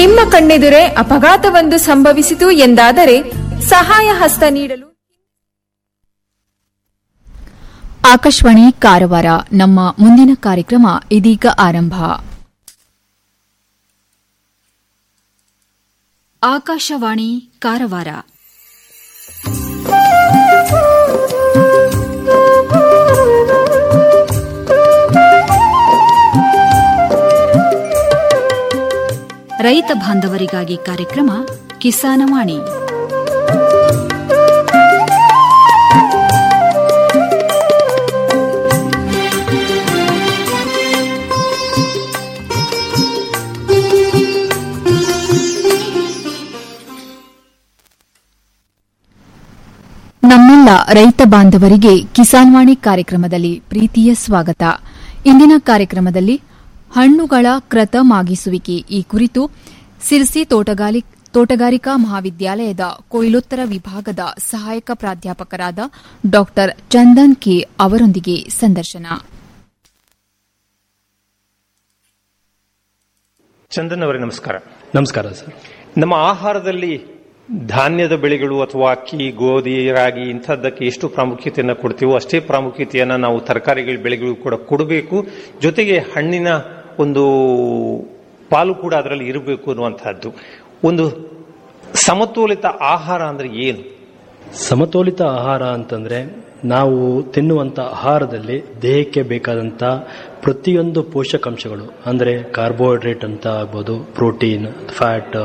ನಿಮ್ಮ ಕಣ್ಣೆದುರೇ ಅಪಘಾತವೊಂದು ಸಂಭವಿಸಿತು ಎಂದಾದರೆ ಸಹಾಯ ಹಸ್ತ ನೀಡಲು ಆಕಾಶವಾಣಿ ಕಾರವಾರ ನಮ್ಮ ಮುಂದಿನ ಕಾರ್ಯಕ್ರಮ ಇದೀಗ ಆರಂಭ ಆಕಾಶವಾಣಿ ಕಾರವಾರ ರೈತ ಬಾಂಧವರಿಗಾಗಿ ಕಾರ್ಯಕ್ರಮ ಕಿಸಾನವಾಣಿ ನಮ್ಮೆಲ್ಲ ರೈತ ಬಾಂಧವರಿಗೆ ಕಿಸಾನ್ವಾಣಿ ಕಾರ್ಯಕ್ರಮದಲ್ಲಿ ಪ್ರೀತಿಯ ಸ್ವಾಗತ ಇಂದಿನ ಕಾರ್ಯಕ್ರಮದಲ್ಲಿ ಹಣ್ಣುಗಳ ಕ್ರತ ಮಾಗಿಸುವಿಕೆ ಈ ಕುರಿತು ಸಿರ್ಸಿ ತೋಟಗಾಲಿ- ತೋಟಗಾರಿಕಾ ಮಹಾವಿದ್ಯಾಲಯದ ಕೊಯ್ಲೋತ್ತರ ವಿಭಾಗದ ಸಹಾಯಕ ಪ್ರಾಧ್ಯಾಪಕರಾದ ಡಾ ಚಂದನ್ ಕೆ ಅವರೊಂದಿಗೆ ಸಂದರ್ಶನ ಚಂದನ್ ಅವರೇ ನಮಸ್ಕಾರ ನಮಸ್ಕಾರ ಸರ್ ನಮ್ಮ ಆಹಾರದಲ್ಲಿ ಧಾನ್ಯದ ಬೆಳೆಗಳು ಅಥವಾ ಅಕ್ಕಿ ಗೋಧಿ ರಾಗಿ ಇಂಥದ್ದಕ್ಕೆ ಎಷ್ಟು ಪ್ರಾಮುಖ್ಯತೆಯನ್ನು ಕೊಡ್ತೀವೋ ಅಷ್ಟೇ ಪ್ರಾಮುಖ್ಯತೆಯನ್ನು ನಾವು ತರಕಾರಿಗಳ ಬೆಳೆಗಳು ಕೂಡ ಕೊಡಬೇಕು ಜೊತೆಗೆ ಹಣ್ಣಿನ ಒಂದು ಪಾಲು ಕೂಡ ಅದರಲ್ಲಿ ಇರಬೇಕು ಅನ್ನುವಂಥದ್ದು ಒಂದು ಸಮತೋಲಿತ ಆಹಾರ ಅಂದ್ರೆ ಏನು ಸಮತೋಲಿತ ಆಹಾರ ಅಂತಂದ್ರೆ ನಾವು ತಿನ್ನುವಂತ ಆಹಾರದಲ್ಲಿ ದೇಹಕ್ಕೆ ಬೇಕಾದಂತ ಪ್ರತಿಯೊಂದು ಪೋಷಕಾಂಶಗಳು ಅಂದ್ರೆ ಕಾರ್ಬೋಹೈಡ್ರೇಟ್ ಅಂತ ಆಗ್ಬೋದು ಪ್ರೋಟೀನ್ ಫ್ಯಾಟ್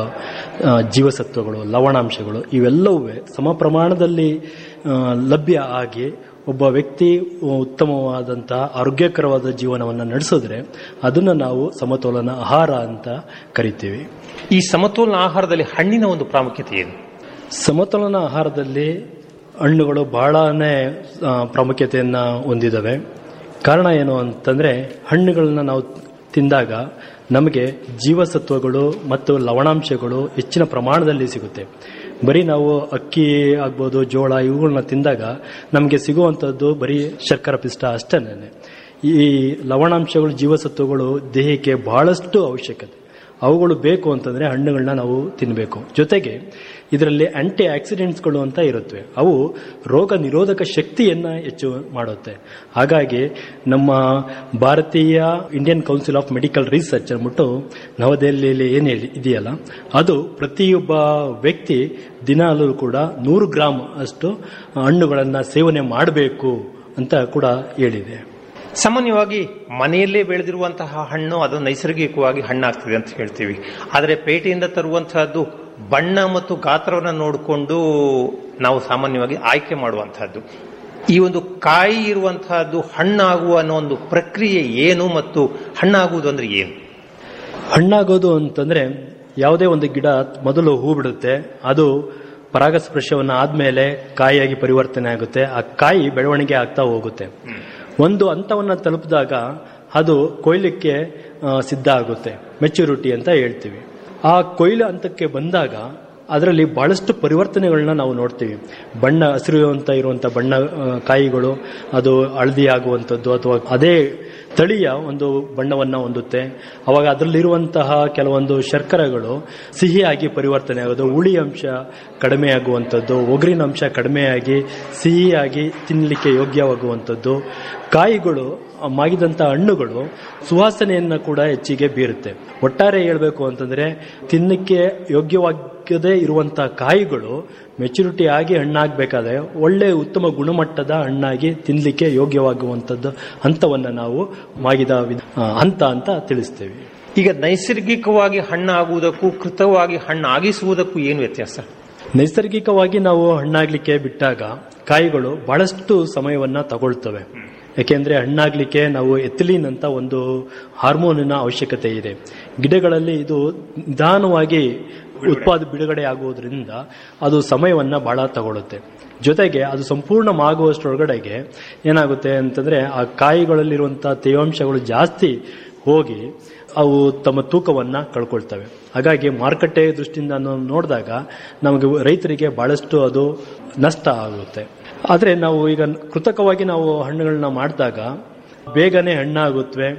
ಜೀವಸತ್ವಗಳು ಲವಣಾಂಶಗಳು ಇವೆಲ್ಲವೂ ಸಮ ಪ್ರಮಾಣದಲ್ಲಿ ಆ, ಲಭ್ಯ ಆಗಿ ಒಬ್ಬ ವ್ಯಕ್ತಿ ಉತ್ತಮವಾದಂತಹ ಆರೋಗ್ಯಕರವಾದ ಜೀವನವನ್ನು ನಡೆಸಿದ್ರೆ ಅದನ್ನು ನಾವು ಸಮತೋಲನ ಆಹಾರ ಅಂತ ಕರಿತೀವಿ ಈ ಸಮತೋಲನ ಆಹಾರದಲ್ಲಿ ಹಣ್ಣಿನ ಒಂದು ಪ್ರಾಮುಖ್ಯತೆ ಏನು ಸಮತೋಲನ ಆಹಾರದಲ್ಲಿ ಹಣ್ಣುಗಳು ಬಹಳನೇ ಆ, ಪ್ರಾಮುಖ್ಯತೆಯನ್ನ ಹೊಂದಿದವೆ ಕಾರಣ ಏನು ಅಂತಂದ್ರೆ ಹಣ್ಣುಗಳನ್ನ ನಾವು ತಿಂದಾಗ ನಮಗೆ ಜೀವಸತ್ವಗಳು ಮತ್ತು ಲವಣಾಂಶಗಳು ಹೆಚ್ಚಿನ ಪ್ರಮಾಣದಲ್ಲಿ ಸಿಗುತ್ತೆ ಬರೀ ನಾವು ಅಕ್ಕಿ ಆಗ್ಬೋದು ಜೋಳ ಇವುಗಳನ್ನ ತಿಂದಾಗ ನಮಗೆ ಸಿಗುವಂಥದ್ದು ಬರೀ ಶರ್ಕರ ಪಿಷ್ಟ ಅಷ್ಟೇನೆ ಈ ಲವಣಾಂಶಗಳು ಜೀವಸತ್ವಗಳು ದೇಹಕ್ಕೆ ಬಹಳಷ್ಟು ಅವಶ್ಯಕತೆ ಅವುಗಳು ಬೇಕು ಅಂತಂದ್ರೆ ಹಣ್ಣುಗಳನ್ನ ನಾವು ತಿನ್ನಬೇಕು ಜೊತೆಗೆ ಇದರಲ್ಲಿ ಆಂಟಿ ಆಕ್ಸಿಡೆಂಟ್ಸ್ಗಳು ಅಂತ ಇರುತ್ತವೆ ಅವು ರೋಗ ನಿರೋಧಕ ಶಕ್ತಿಯನ್ನ ಹೆಚ್ಚು ಮಾಡುತ್ತೆ ಹಾಗಾಗಿ ನಮ್ಮ ಭಾರತೀಯ Indian council of medical research ಅಂದ್ಬಿಟ್ಟು ನವದೆಹಲಿಯಲ್ಲಿ ಏನು ಹೇಳಿ ಇದೆಯಲ್ಲ ಅದು ಪ್ರತಿಯೊಬ್ಬ ವ್ಯಕ್ತಿ ದಿನಾಲೂ ಕೂಡ ನೂರು ಗ್ರಾಮ್ ಅಷ್ಟು ಹಣ್ಣುಗಳನ್ನ ಸೇವನೆ ಮಾಡಬೇಕು ಅಂತ ಕೂಡ ಹೇಳಿದೆ ಸಾಮಾನ್ಯವಾಗಿ ಮನೆಯಲ್ಲೇ ಬೆಳೆದಿರುವಂತಹ ಹಣ್ಣು ಅದು ನೈಸರ್ಗಿಕವಾಗಿ ಹಣ್ಣಾಗ್ತದೆ ಅಂತ ಹೇಳ್ತೀವಿ ಆದರೆ ಪೇಟೆಯಿಂದ ತರುವಂತಹದ್ದು ಬಣ್ಣ ಮತ್ತು ಗಾತ್ರವನ್ನು ನೋಡಿಕೊಂಡು ನಾವು ಸಾಮಾನ್ಯವಾಗಿ ಆಯ್ಕೆ ಮಾಡುವಂತಹದ್ದು ಈ ಒಂದು ಕಾಯಿ ಇರುವಂತಹದ್ದು ಹಣ್ಣಾಗುವ ಅನ್ನೋ ಒಂದು ಪ್ರಕ್ರಿಯೆ ಏನು ಮತ್ತು ಹಣ್ಣಾಗುವುದು ಅಂದ್ರೆ ಏನು ಹಣ್ಣಾಗೋದು ಅಂತಂದ್ರೆ ಯಾವುದೇ ಒಂದು ಗಿಡ ಮೊದಲು ಹೂ ಬಿಡುತ್ತೆ ಅದು ಪರಾಗಸ್ಪರ್ಶವನ್ನ ಆದ್ಮೇಲೆ ಕಾಯಿಯಾಗಿ ಪರಿವರ್ತನೆ ಆಗುತ್ತೆ ಆ ಕಾಯಿ ಬೆಳವಣಿಗೆ ಆಗ್ತಾ ಹೋಗುತ್ತೆ ಒಂದು ಹಂತವನ್ನ ತಲುಪಿದಾಗ ಅದು ಕೊಯ್ಲಿಕ್ಕೆ ಆ, ಸಿದ್ಧ ಆಗುತ್ತೆ ಮೆಚುರಿಟಿ ಅಂತ ಹೇಳ್ತೀವಿ ಆ ಕೊಯ್ಲು ಹಂತಕ್ಕೆ ಬಂದಾಗ ಅದರಲ್ಲಿ ಬಹಳಷ್ಟು ಪರಿವರ್ತನೆಗಳನ್ನ ನಾವು ನೋಡ್ತೀವಿ ಬಣ್ಣ ಹಸಿರು ಅಂತ ಇರುವಂತ ಬಣ್ಣ ಆ, ಕಾಯಿಗಳು ಅದು ಹಳದಿ ಆಗುವಂಥದ್ದು ಅಥವಾ ಅದೇ ತಳಿಯ ಒಂದು ಬಣ್ಣವನ್ನ ಹೊಂದುತ್ತೆ ಅವಾಗ ಅದರಲ್ಲಿರುವಂತಹ ಕೆಲವೊಂದು ಶರ್ಕರೆಗಳು ಸಿಹಿಯಾಗಿ ಪರಿವರ್ತನೆ ಆಗೋದು ಹುಳಿ ಅಂಶ ಕಡಿಮೆ ಆಗುವಂಥದ್ದು ಒಗರಿನ ಅಂಶ ಕಡಿಮೆಯಾಗಿ ಸಿಹಿಯಾಗಿ ತಿನ್ನಲಿಕ್ಕೆ ಯೋಗ್ಯವಾಗುವಂಥದ್ದು ಕಾಯಿಗಳು ಆ ಮಾಗಿದಂತ ಹಣ್ಣುಗಳು ಸುವಾಸನೆಯನ್ನ ಕೂಡ ಹೆಚ್ಚಿಗೆ ಬೀರುತ್ತೆ ಒಟ್ಟಾರೆ ಹೇಳ್ಬೇಕು ಅಂತಂದ್ರೆ ತಿನ್ನಕ್ಕೆ ಯೋಗ್ಯವಾಗದೇ ಇರುವಂತಹ ಕಾಯಿಗಳು ಮೆಚುರಿಟಿ ಆಗಿ ಹಣ್ಣಾಗಬೇಕಾದ್ರೆ ಒಳ್ಳೆ ಉತ್ತಮ ಗುಣಮಟ್ಟದ ಹಣ್ಣಾಗಿ ತಿನ್ನಲಿಕ್ಕೆ ಯೋಗ್ಯವಾಗುವಂಥದ್ದು ಹಂತವನ್ನ ನಾವು ಮಾಗಿದ ವಿಧ- ಆ, ಹಂತ ಅಂತ ತಿಳಿಸ್ತೇವೆ ಈಗ ನೈಸರ್ಗಿಕವಾಗಿ ಹಣ್ಣಾಗುವುದಕ್ಕೂ ಕೃತವಾಗಿ ಹಣ್ಣಾಗಿಸುವುದಕ್ಕೂ ಏನು ವ್ಯತ್ಯಾಸ ನೈಸರ್ಗಿಕವಾಗಿ ನಾವು ಹಣ್ಣಾಗ್ಲಿಕ್ಕೆ ಬಿಟ್ಟಾಗ ಕಾಯಿಗಳು ಬಹಳಷ್ಟು ಸಮಯವನ್ನ ತಗೊಳ್ತವೆ ಯಾಕೆಂದ್ರೆ ಹಣ್ಣಾಗ್ಲಿಕ್ಕೆ ನಾವು ಎಥಿಲೀನ್ ಅಂತ ಒಂದು ಹಾರ್ಮೋನಿನ ಅವಶ್ಯಕತೆ ಇದೆ ಗಿಡಗಳಲ್ಲಿ ಇದು ನಿಧಾನವಾಗಿ ಉತ್ಪಾದ ಬಿಡುಗಡೆ ಆಗುವುದರಿಂದ ಅದು ಸಮಯವನ್ನ ಬಹಳ ತಗೊಳುತ್ತೆ ಜೊತೆಗೆ ಅದು ಸಂಪೂರ್ಣವಾಗುವಷ್ಟರೊಳಗಡೆಗೆ ಏನಾಗುತ್ತೆ ಅಂತಂದ್ರೆ ಆ ಕಾಯಿಗಳಲ್ಲಿರುವಂತಹ ತೇವಾಂಶಗಳು ಜಾಸ್ತಿ ಹೋಗಿ ಅವು ತಮ್ಮ ತೂಕವನ್ನ ಕಳ್ಕೊಳ್ತವೆ ಹಾಗಾಗಿ ಮಾರುಕಟ್ಟೆ ದೃಷ್ಟಿಯಿಂದ ನಾವು ನೋಡಿದಾಗ ನಮಗೆ ರೈತರಿಗೆ ಬಹಳಷ್ಟು ಅದು ನಷ್ಟ ಆಗುತ್ತೆ ಆದರೆ ನಾವು ಈಗ ಕೃತಕವಾಗಿ ನಾವು ಹಣ್ಣುಗಳನ್ನ ಮಾಡಿದಾಗ ಬೇಗನೆ ಹಣ್ಣಾಗುತ್ತವೆ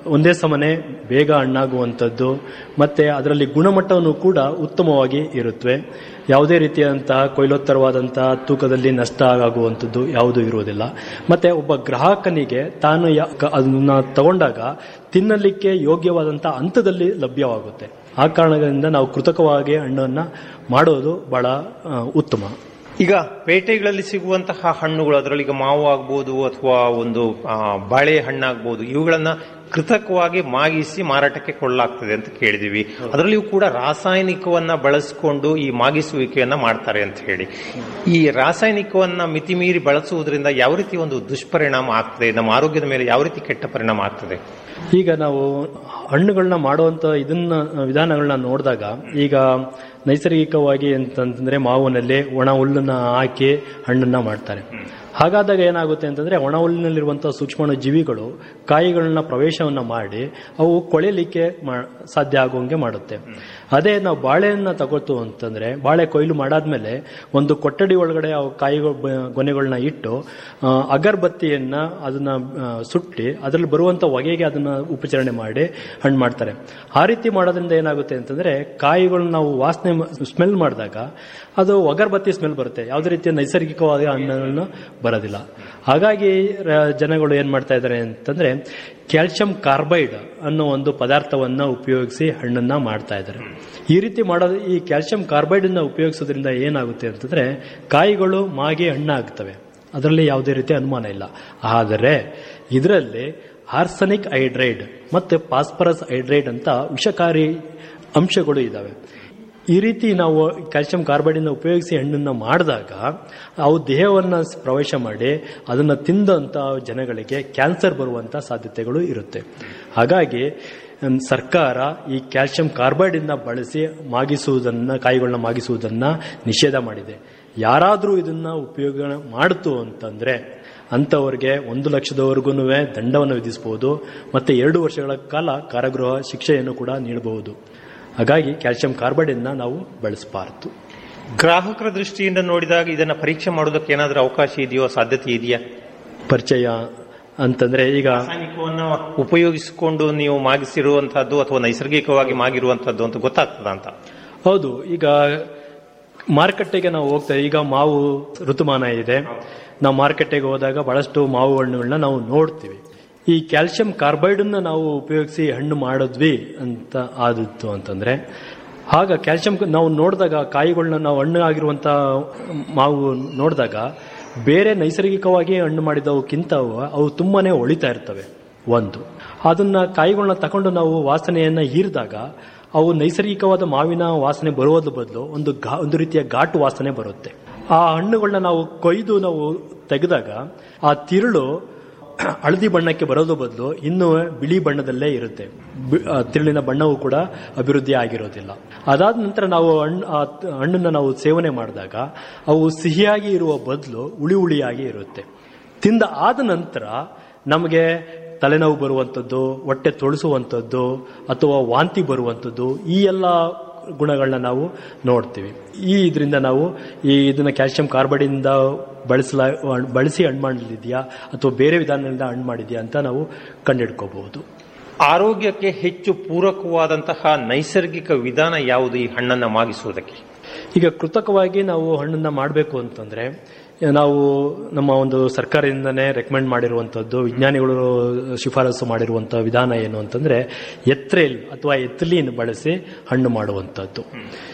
ಒಂದೇ ಸಮನೆ ಬೇಗ ಹಣ್ಣಾಗುವಂಥದ್ದು ಮತ್ತೆ ಅದರಲ್ಲಿ ಗುಣಮಟ್ಟವನ್ನು ಕೂಡ ಉತ್ತಮವಾಗಿ ಇರುತ್ತವೆ ಯಾವುದೇ ರೀತಿಯಾದಂತಹ ಕೊಯ್ಲೋತ್ತರವಾದಂತಹ ತೂಕದಲ್ಲಿ ನಷ್ಟ ಆಗುವಂಥದ್ದು ಯಾವುದೂ ಇರುವುದಿಲ್ಲ ಮತ್ತೆ ಒಬ್ಬ ಗ್ರಾಹಕನಿಗೆ ತಾನು ಯಾ- ಕ- ಅದನ್ನ ತಗೊಂಡಾಗ ತಿನ್ನಲಿಕ್ಕೆ ಯೋಗ್ಯವಾದಂತಹ ಹಂತದಲ್ಲಿ ಲಭ್ಯವಾಗುತ್ತೆ ಆ ಕಾರಣದಿಂದ ನಾವು ಕೃತಕವಾಗಿ ಹಣ್ಣನ್ನ ಮಾಡೋದು ಬಹಳ ಆ, ಉತ್ತಮ ಈಗ ಪೇಟೆಗಳಲ್ಲಿ ಸಿಗುವಂತಹ ಹಣ್ಣುಗಳು ಅದರಲ್ಲಿ ಈಗ ಮಾವು ಆಗ್ಬೋದು ಅಥವಾ ಒಂದು ಆ, ಬಾಳೆ ಹಣ್ಣಾಗ್ಬೋದು ಇವುಗಳನ್ನ ಕೃತಕವಾಗಿ ಮಾಗಿಸಿ ಮಾರಾಟಕ್ಕೆ ಕೊಳ್ಳಲಾಗ್ತದೆ ಅಂತ ಕೇಳಿದೀವಿ ಅದರಲ್ಲಿಯೂ ಕೂಡ ರಾಸಾಯನಿಕವನ್ನ ಬಳಸಿಕೊಂಡು ಈ ಮಾಗಿಸುವಿಕೆಯನ್ನ ಮಾಡ್ತಾರೆ ಅಂತ ಹೇಳಿ ಈ ರಾಸಾಯನಿಕವನ್ನ ಮಿತಿಮೀರಿ ಬಳಸುವುದರಿಂದ ಯಾವ ರೀತಿ ಒಂದು ದುಷ್ಪರಿಣಾಮ ಆಗ್ತದೆ ನಮ್ಮ ಆರೋಗ್ಯದ ಮೇಲೆ ಯಾವ ರೀತಿ ಕೆಟ್ಟ ಪರಿಣಾಮ ಆಗ್ತದೆ ಈಗ ನಾವು ಹಣ್ಣುಗಳನ್ನ ಮಾಡುವಂತ ಇದನ್ನ ವಿಧಾನಗಳನ್ನ ನೋಡಿದಾಗ ಈಗ ನೈಸರ್ಗಿಕವಾಗಿ ಅಂತಂದ್ರೆ ಮಾವಿನಲ್ಲಿ ಒಣ ಹುಲ್ಲನ್ನ ಹಾಕಿ ಹಣ್ಣನ್ನ ಮಾಡ್ತಾರೆ ಹಾಗಾದಾಗ ಏನಾಗುತ್ತೆ ಅಂತಂದ್ರೆ ಒಣ ಹುಲ್ಲಿನಲ್ಲಿರುವಂತಹ ಸೂಕ್ಷ್ಮಾಣು ಜೀವಿಗಳು ಕಾಯಿಗಳನ್ನ ಪ್ರವೇಶವನ್ನ ಮಾಡಿ ಅವು ಕೊಳೆಯಲಿಕ್ಕೆ ಮಾ- ಸಾಧ್ಯ ಆಗುವಂಗೆ ಮಾಡುತ್ತೆ ಅದೇ ನಾವು ಬಾಳೆಯನ್ನ ತಗೋತು ಅಂತಂದ್ರೆ ಬಾಳೆ ಕೊಯ್ಲು ಮಾಡಾದ್ಮೇಲೆ ಒಂದು ಕೊಠಡಿ ಒಳಗಡೆ ಅವು ಕಾಯಿಗಳು ಬ- ಗೊನೆಗಳನ್ನ ಇಟ್ಟು ಆ, ಅಗರಬತ್ತಿಯನ್ನ ಅದನ್ನ ಆ, ಸುಟ್ಟಿ ಅದರಲ್ಲಿ ಬರುವಂತ ಹೊಗೆಗೆ ಅದನ್ನ ಉಪಚರಣೆ ಮಾಡಿ ಹಣ್ಣು ಮಾಡ್ತಾರೆ ಆ ರೀತಿ ಮಾಡೋದ್ರಿಂದ ಏನಾಗುತ್ತೆ ಅಂತಂದ್ರೆ ಕಾಯಿಗಳನ್ನ ನಾವು ವಾಸನೆ ಸ್ಮೆಲ್ ಮಾಡಿದಾಗ ಅದು ಅಗರಬತ್ತಿ ಸ್ಮೆಲ್ ಬರುತ್ತೆ ಯಾವುದೇ ರೀತಿಯ ನೈಸರ್ಗಿಕವಾದ ಹಣ್ಣುಗಳನ್ನು ಬರೋದಿಲ್ಲ ಹಾಗಾಗಿ ರ- ಜನಗಳು ಏನ್ ಮಾಡ್ತಾ ಇದ್ದಾರೆ ಅಂತಂದ್ರೆ ಕ್ಯಾಲ್ಸಿಯಂ ಕಾರ್ಬೈಡ್ ಅನ್ನೋ ಒಂದು ಪದಾರ್ಥವನ್ನ ಉಪಯೋಗಿಸಿ ಹಣ್ಣನ್ನ ಮಾಡ್ತಾ ಇದ್ದಾರೆ ಈ ರೀತಿ ಮಾಡೋದು ಈ ಕ್ಯಾಲ್ಸಿಯಂ ಕಾರ್ಬೈಡ್ ಅನ್ನ ಉಪಯೋಗಿಸೋದ್ರಿಂದ ಏನಾಗುತ್ತೆ ಅಂತಂದ್ರೆ ಕಾಯಿಗಳು ಮಾಗಿ ಹಣ್ಣಾಗ್ತವೆ ಅದರಲ್ಲಿ ಯಾವುದೇ ರೀತಿ ಅನುಮಾನ ಇಲ್ಲ ಆದರೆ ಇದರಲ್ಲಿ ಆರ್ಸನಿಕ್ ಹೈಡ್ರೈಡ್ ಮತ್ತೆ ಫಾಸ್ಫರಸ್ ಹೈಡ್ರೈಡ್ ಅಂತ ವಿಷಕಾರಿ ಅಂಶಗಳು ಇದಾವೆ ಈ ರೀತಿ ನಾವು ಕ್ಯಾಲ್ಸಿಯಂ ಕಾರ್ಬೈಡ್ ಅನ್ನು ಉಪಯೋಗಿಸಿ ಹಣ್ಣನ್ನ ಮಾಡಿದಾಗ ಅವು ದೇಹವನ್ನ ಪ್ರವೇಶ ಮಾಡಿ ಅದನ್ನ ತಿಂದಂತ ಜನಗಳಿಗೆ ಕ್ಯಾನ್ಸರ್ ಬರುವಂತ ಸಾಧ್ಯತೆಗಳು ಇರುತ್ತೆ ಹಾಗಾಗಿ ಹ್ಮ್, ಸರ್ಕಾರ ಈ ಕ್ಯಾಲ್ಸಿಯಂ ಕಾರ್ಬೈಡ್ ಇಂದ ಬಳಸಿ ಮಾಗಿಸುವುದನ್ನ ಕಾಯಿಗಳನ್ನ ಮಾಗಿಸುವುದನ್ನ ನಿಷೇಧ ಮಾಡಿದೆ ಯಾರಾದರೂ ಇದನ್ನ ಉಪಯೋಗ ಮಾಡ್ತು ಅಂತಂದ್ರೆ ಅಂತವರಿಗೆ ಒಂದು ಲಕ್ಷದವರೆಗೂ ದಂಡವನ್ನು ವಿಧಿಸಬಹುದು ಮತ್ತೆ ಎರಡು ವರ್ಷಗಳ ಕಾಲ ಕಾರಾಗೃಹ ಶಿಕ್ಷೆಯನ್ನು ಕೂಡ ನೀಡಬಹುದು ಹಾಗಾಗಿ ಕ್ಯಾಲ್ಸಿಯಂ ಕಾರ್ಬೈಡ್ ಅನ್ನ ನಾವು ಬಳಸಬಾರದು ಗ್ರಾಹಕರ ದೃಷ್ಟಿಯಿಂದ ನೋಡಿದಾಗ ಇದನ್ನ ಪರೀಕ್ಷೆ ಮಾಡೋದಕ್ಕೆ ಏನಾದ್ರೂ ಅವಕಾಶ ಇದೆಯೋ ಸಾಧ್ಯತೆ ಇದೆಯಾ ಪರಿಚಯ ಅಂತಂದ್ರೆ ಈಗ ರಾಸಾಯನಿಕವನ್ನ ಉಪಯೋಗಿಸಿಕೊಂಡು ನೀವು ಮಾಗಿಸಿರುವಂತಹದ್ದು ಅಥವಾ ನೈಸರ್ಗಿಕವಾಗಿ ಮಾಗಿರುವಂತಹದ್ದು ಅಂತ ಗೊತ್ತಾಗ್ತದ ಅಂತ ಹೌದು ಈಗ ಮಾರುಕಟ್ಟೆಗೆ ನಾವು ಹೋಗ್ತೇವೆ ಈಗ ಮಾವು ಋತುಮಾನ ಇದೆ ನಾವು ಮಾರುಕಟ್ಟೆಗೆ ಹೋದಾಗ ಬಹಳಷ್ಟು ಮಾವು ಹಣ್ಣುಗಳನ್ನ ನಾವು ನೋಡ್ತೀವಿ ಈ ಕ್ಯಾಲ್ಸಿಯಂ ಕಾರ್ಬೈಡ್ ಅನ್ನ ನಾವು ಉಪಯೋಗಿಸಿ ಹಣ್ಣು ಮಾಡಿದ್ವಿ ಅಂತ ಆದಿತ್ತು ಅಂತಂದ್ರೆ ಆಗ ಕ್ಯಾಲ್ಸಿಯಂ ನಾವು ನೋಡಿದಾಗ ಕಾಯಿಗಳನ್ನ ನಾವು ಹಣ್ಣು ಆಗಿರುವಂತ ಮಾವು ನೋಡಿದಾಗ ಬೇರೆ ನೈಸರ್ಗಿಕವಾಗಿ ಹಣ್ಣು ಮಾಡಿದವಕ್ಕಿಂತ ಅವು ತುಂಬಾನೇ ಒಳಿತಾ ಇರ್ತವೆ ಒಂದು ಅದನ್ನ ಕಾಯಿಗಳನ್ನ ತಕೊಂಡು ನಾವು ವಾಸನೆಯನ್ನ ಹೀರಿದಾಗ ಅವು ನೈಸರ್ಗಿಕವಾದ ಮಾವಿನ ವಾಸನೆ ಬರುವುದ್ರ ಬದಲು ಒಂದು ಗಾ- ಒಂದು ರೀತಿಯ ಘಾಟು ವಾಸನೆ ಬರುತ್ತೆ ಆ ಹಣ್ಣುಗಳನ್ನ ನಾವು ಕೊಯ್ದು ನಾವು ತೆಗೆದಾಗ ಆ ತಿರುಳು ಹಳದಿ ಬಣ್ಣಕ್ಕೆ ಬರೋದು ಬದಲು ಇನ್ನೂ ಬಿಳಿ ಬಣ್ಣದಲ್ಲೇ ಇರುತ್ತೆ ಬಿ- ಆ ತಿರುಳಿನ ಬಣ್ಣವೂ ಕೂಡ ಅಭಿವೃದ್ಧಿ ಆಗಿರೋದಿಲ್ಲ ಅದಾದ ನಂತರ ನಾವು ಹಣ್ಣು ಆ ತ- ಹಣ್ಣನ್ನ ನಾವು ಸೇವನೆ ಮಾಡಿದಾಗ ಅವು ಸಿಹಿಯಾಗಿ ಇರುವ ಬದಲು ಹುಳಿ ಹುಳಿಯಾಗಿ ಇರುತ್ತೆ ತಿಂದ ಆದ ನಂತರ ನಮಗೆ ತಲೆನೋವು ಬರುವಂಥದ್ದು ಹೊಟ್ಟೆ ತೊಳಸುವಂಥದ್ದು ಅಥವಾ ವಾಂತಿ ಬರುವಂಥದ್ದು ಈ ಎಲ್ಲ ಗುಣಗಳನ್ನ ನಾವು ನೋಡ್ತೀವಿ ಈ ಇದರಿಂದ ನಾವು ಈ ಇದನ್ನ ಕ್ಯಾಲ್ಸಿಯಂ ಕಾರ್ಬೈಡ್ ಇಂದ ಬಳಸಲ ಬಳಸಿ ಹಣ್ಣು ಮಾಡಲಿದ್ಯಾ ಅಥವಾ ಬೇರೆ ವಿಧಾನದಿಂದ ಹಣ್ಣು ಮಾಡಿದ್ಯಾ ಅಂತ ನಾವು ಕಂಡುಹಿಡ್ಕೋಬಹುದು ಆರೋಗ್ಯಕ್ಕೆ ಹೆಚ್ಚು ಪೂರಕವಾದಂತಹ ನೈಸರ್ಗಿಕ ವಿಧಾನ ಯಾವುದು ಈ ಹಣ್ಣನ್ನ ಮಾಗಿಸುವುದಕ್ಕೆ ಈಗ ಕೃತಕವಾಗಿ ನಾವು ಹಣ್ಣನ್ನ ಮಾಡಬೇಕು ಅಂತಂದ್ರೆ ನಾವು ನಮ್ಮ ಒಂದು ಸರ್ಕಾರದಿಂದನೇ ರೆಕಮೆಂಡ್ ಮಾಡಿರುವಂತದ್ದು ವಿಜ್ಞಾನಿಗಳು ಶಿಫಾರಸು ಮಾಡಿರುವಂತಹ ವಿಧಾನ ಏನು ಅಂತಂದ್ರೆ ಎತ್ರೇಲ್ ಅಥವಾ ಎಥ್ಲೀನ್ ಬಳಸಿ ಹಣ್ಣು ಮಾಡುವಂತದ್ದು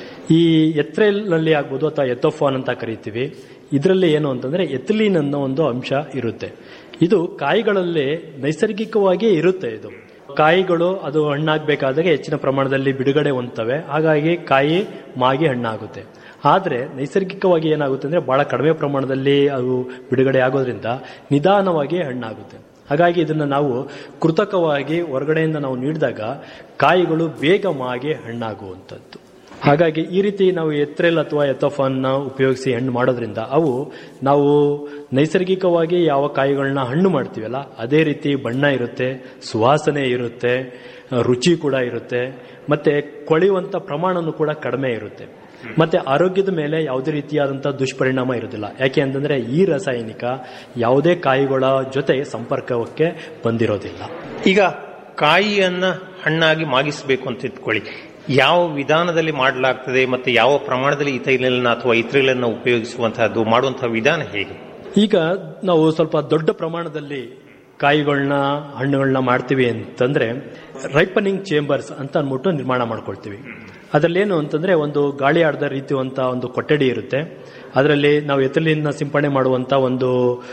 ಈ ಎತ್ರೇಲ್ ನಲ್ಲಿ ಆಗ್ಬೋದು ಅಥವಾ ಎಥೋಫಾನ್ ಅಂತ ಕರಿತೀವಿ ಇದರಲ್ಲಿ ಏನು ಅಂತಂದ್ರೆ ಎಥ್ಲೀನ್ ಅನ್ನೋ ಒಂದು ಅಂಶ ಇರುತ್ತೆ ಇದು ಕಾಯಿಗಳಲ್ಲಿ ನೈಸರ್ಗಿಕವಾಗಿಯೇ ಇರುತ್ತೆ ಇದು ಕಾಯಿಗಳು ಅದು ಹಣ್ಣಾಗಬೇಕಾದಾಗ ಹೆಚ್ಚಿನ ಪ್ರಮಾಣದಲ್ಲಿ ಬಿಡುಗಡೆ ಹೊಂದ್ತವೆ ಹಾಗಾಗಿ ಕಾಯಿ ಮಾಗಿ ಹಣ್ಣಾಗುತ್ತೆ ಆದ್ರೆ ನೈಸರ್ಗಿಕವಾಗಿ ಏನಾಗುತ್ತೆ ಅಂದ್ರೆ ಬಹಳ ಕಡಿಮೆ ಪ್ರಮಾಣದಲ್ಲಿ ಅದು ಬಿಡುಗಡೆ ಆಗೋದ್ರಿಂದ ನಿಧಾನವಾಗಿ ಹಣ್ಣಾಗುತ್ತೆ ಹಾಗಾಗಿ ಇದನ್ನ ನಾವು ಕೃತಕವಾಗಿ ಹೊರಗಡೆಯಿಂದ ನಾವು ನೀಡಿದಾಗ ಕಾಯಿಗಳು ಬೇಗ ಮಾಗಿ ಹಣ್ಣಾಗುವಂಥದ್ದು ಹಾಗಾಗಿ ಈ ರೀತಿ ನಾವು ಎತ್ರೆಲ್ ಅಥವಾ ಎಥೋಫಾನ್ನ ಉಪಯೋಗಿಸಿ ಹಣ್ಣು ಮಾಡೋದ್ರಿಂದ ಅವು ನಾವು ನೈಸರ್ಗಿಕವಾಗಿ ಯಾವ ಕಾಯಿಗಳನ್ನ ಹಣ್ಣು ಮಾಡ್ತೀವಲ್ಲ ಅದೇ ರೀತಿ ಬಣ್ಣ ಇರುತ್ತೆ ಸುವಾಸನೆ ಇರುತ್ತೆ ರುಚಿ ಕೂಡ ಇರುತ್ತೆ ಮತ್ತೆ ಕೊಳೆಯುವಂತ ಪ್ರಮಾಣನೂ ಕೂಡ ಕಡಿಮೆ ಇರುತ್ತೆ ಮತ್ತೆ ಆರೋಗ್ಯದ ಮೇಲೆ ಯಾವುದೇ ರೀತಿಯಾದಂತಹ ದುಷ್ಪರಿಣಾಮ ಇರೋದಿಲ್ಲ ಯಾಕೆ ಅಂತಂದ್ರೆ ಈ ರಾಸಾಯನಿಕ ಯಾವುದೇ ಕಾಯಿಗಳ ಜೊತೆ ಸಂಪರ್ಕಕ್ಕೆ ಬಂದಿರೋದಿಲ್ಲ ಈಗ ಕಾಯಿಯನ್ನ ಹಣ್ಣಾಗಿ ಮಾಗಿಸಬೇಕು ಅಂತ ಇಟ್ಕೊಳ್ಳಿ ಯಾವ ವಿಧಾನದಲ್ಲಿ ಮಾಡಲಾಗ್ತದೆ ಮತ್ತೆ ಯಾವ ಪ್ರಮಾಣದಲ್ಲಿ ಈ ತೈಲನ್ನ ಅಥವಾ ಇತ್ರಿಲನ್ನ ಉಪಯೋಗಿಸುವಂತಹದ್ದು ಮಾಡುವಂತಹ ವಿಧಾನ ಹೇಗೆ ಈಗ ನಾವು ಸ್ವಲ್ಪ ದೊಡ್ಡ ಪ್ರಮಾಣದಲ್ಲಿ ಕಾಯಿಗಳನ್ನ ಹಣ್ಣುಗಳನ್ನ ಮಾಡ್ತೀವಿ ಅಂತಂದ್ರೆ ರೈಪನಿಂಗ್ ಚೇಂಬರ್ಸ್ ಅಂತ ಅಂದ್ಬಿಟ್ಟು ನಿರ್ಮಾಣ ಮಾಡ್ಕೊಳ್ತೀವಿ ಅದರಲ್ಲೇನು ಅಂತಂದ್ರೆ ಒಂದು ಗಾಳಿ ಆಡದ ರೀತಿಯುವಂತ ಒಂದು ಕೊಠಡಿ ಇರುತ್ತೆ ಅದರಲ್ಲಿ ನಾವು ಎತ್ತಲಿನ ಸಿಂಪಡಣೆ ಮಾಡುವಂತ ಒಂದು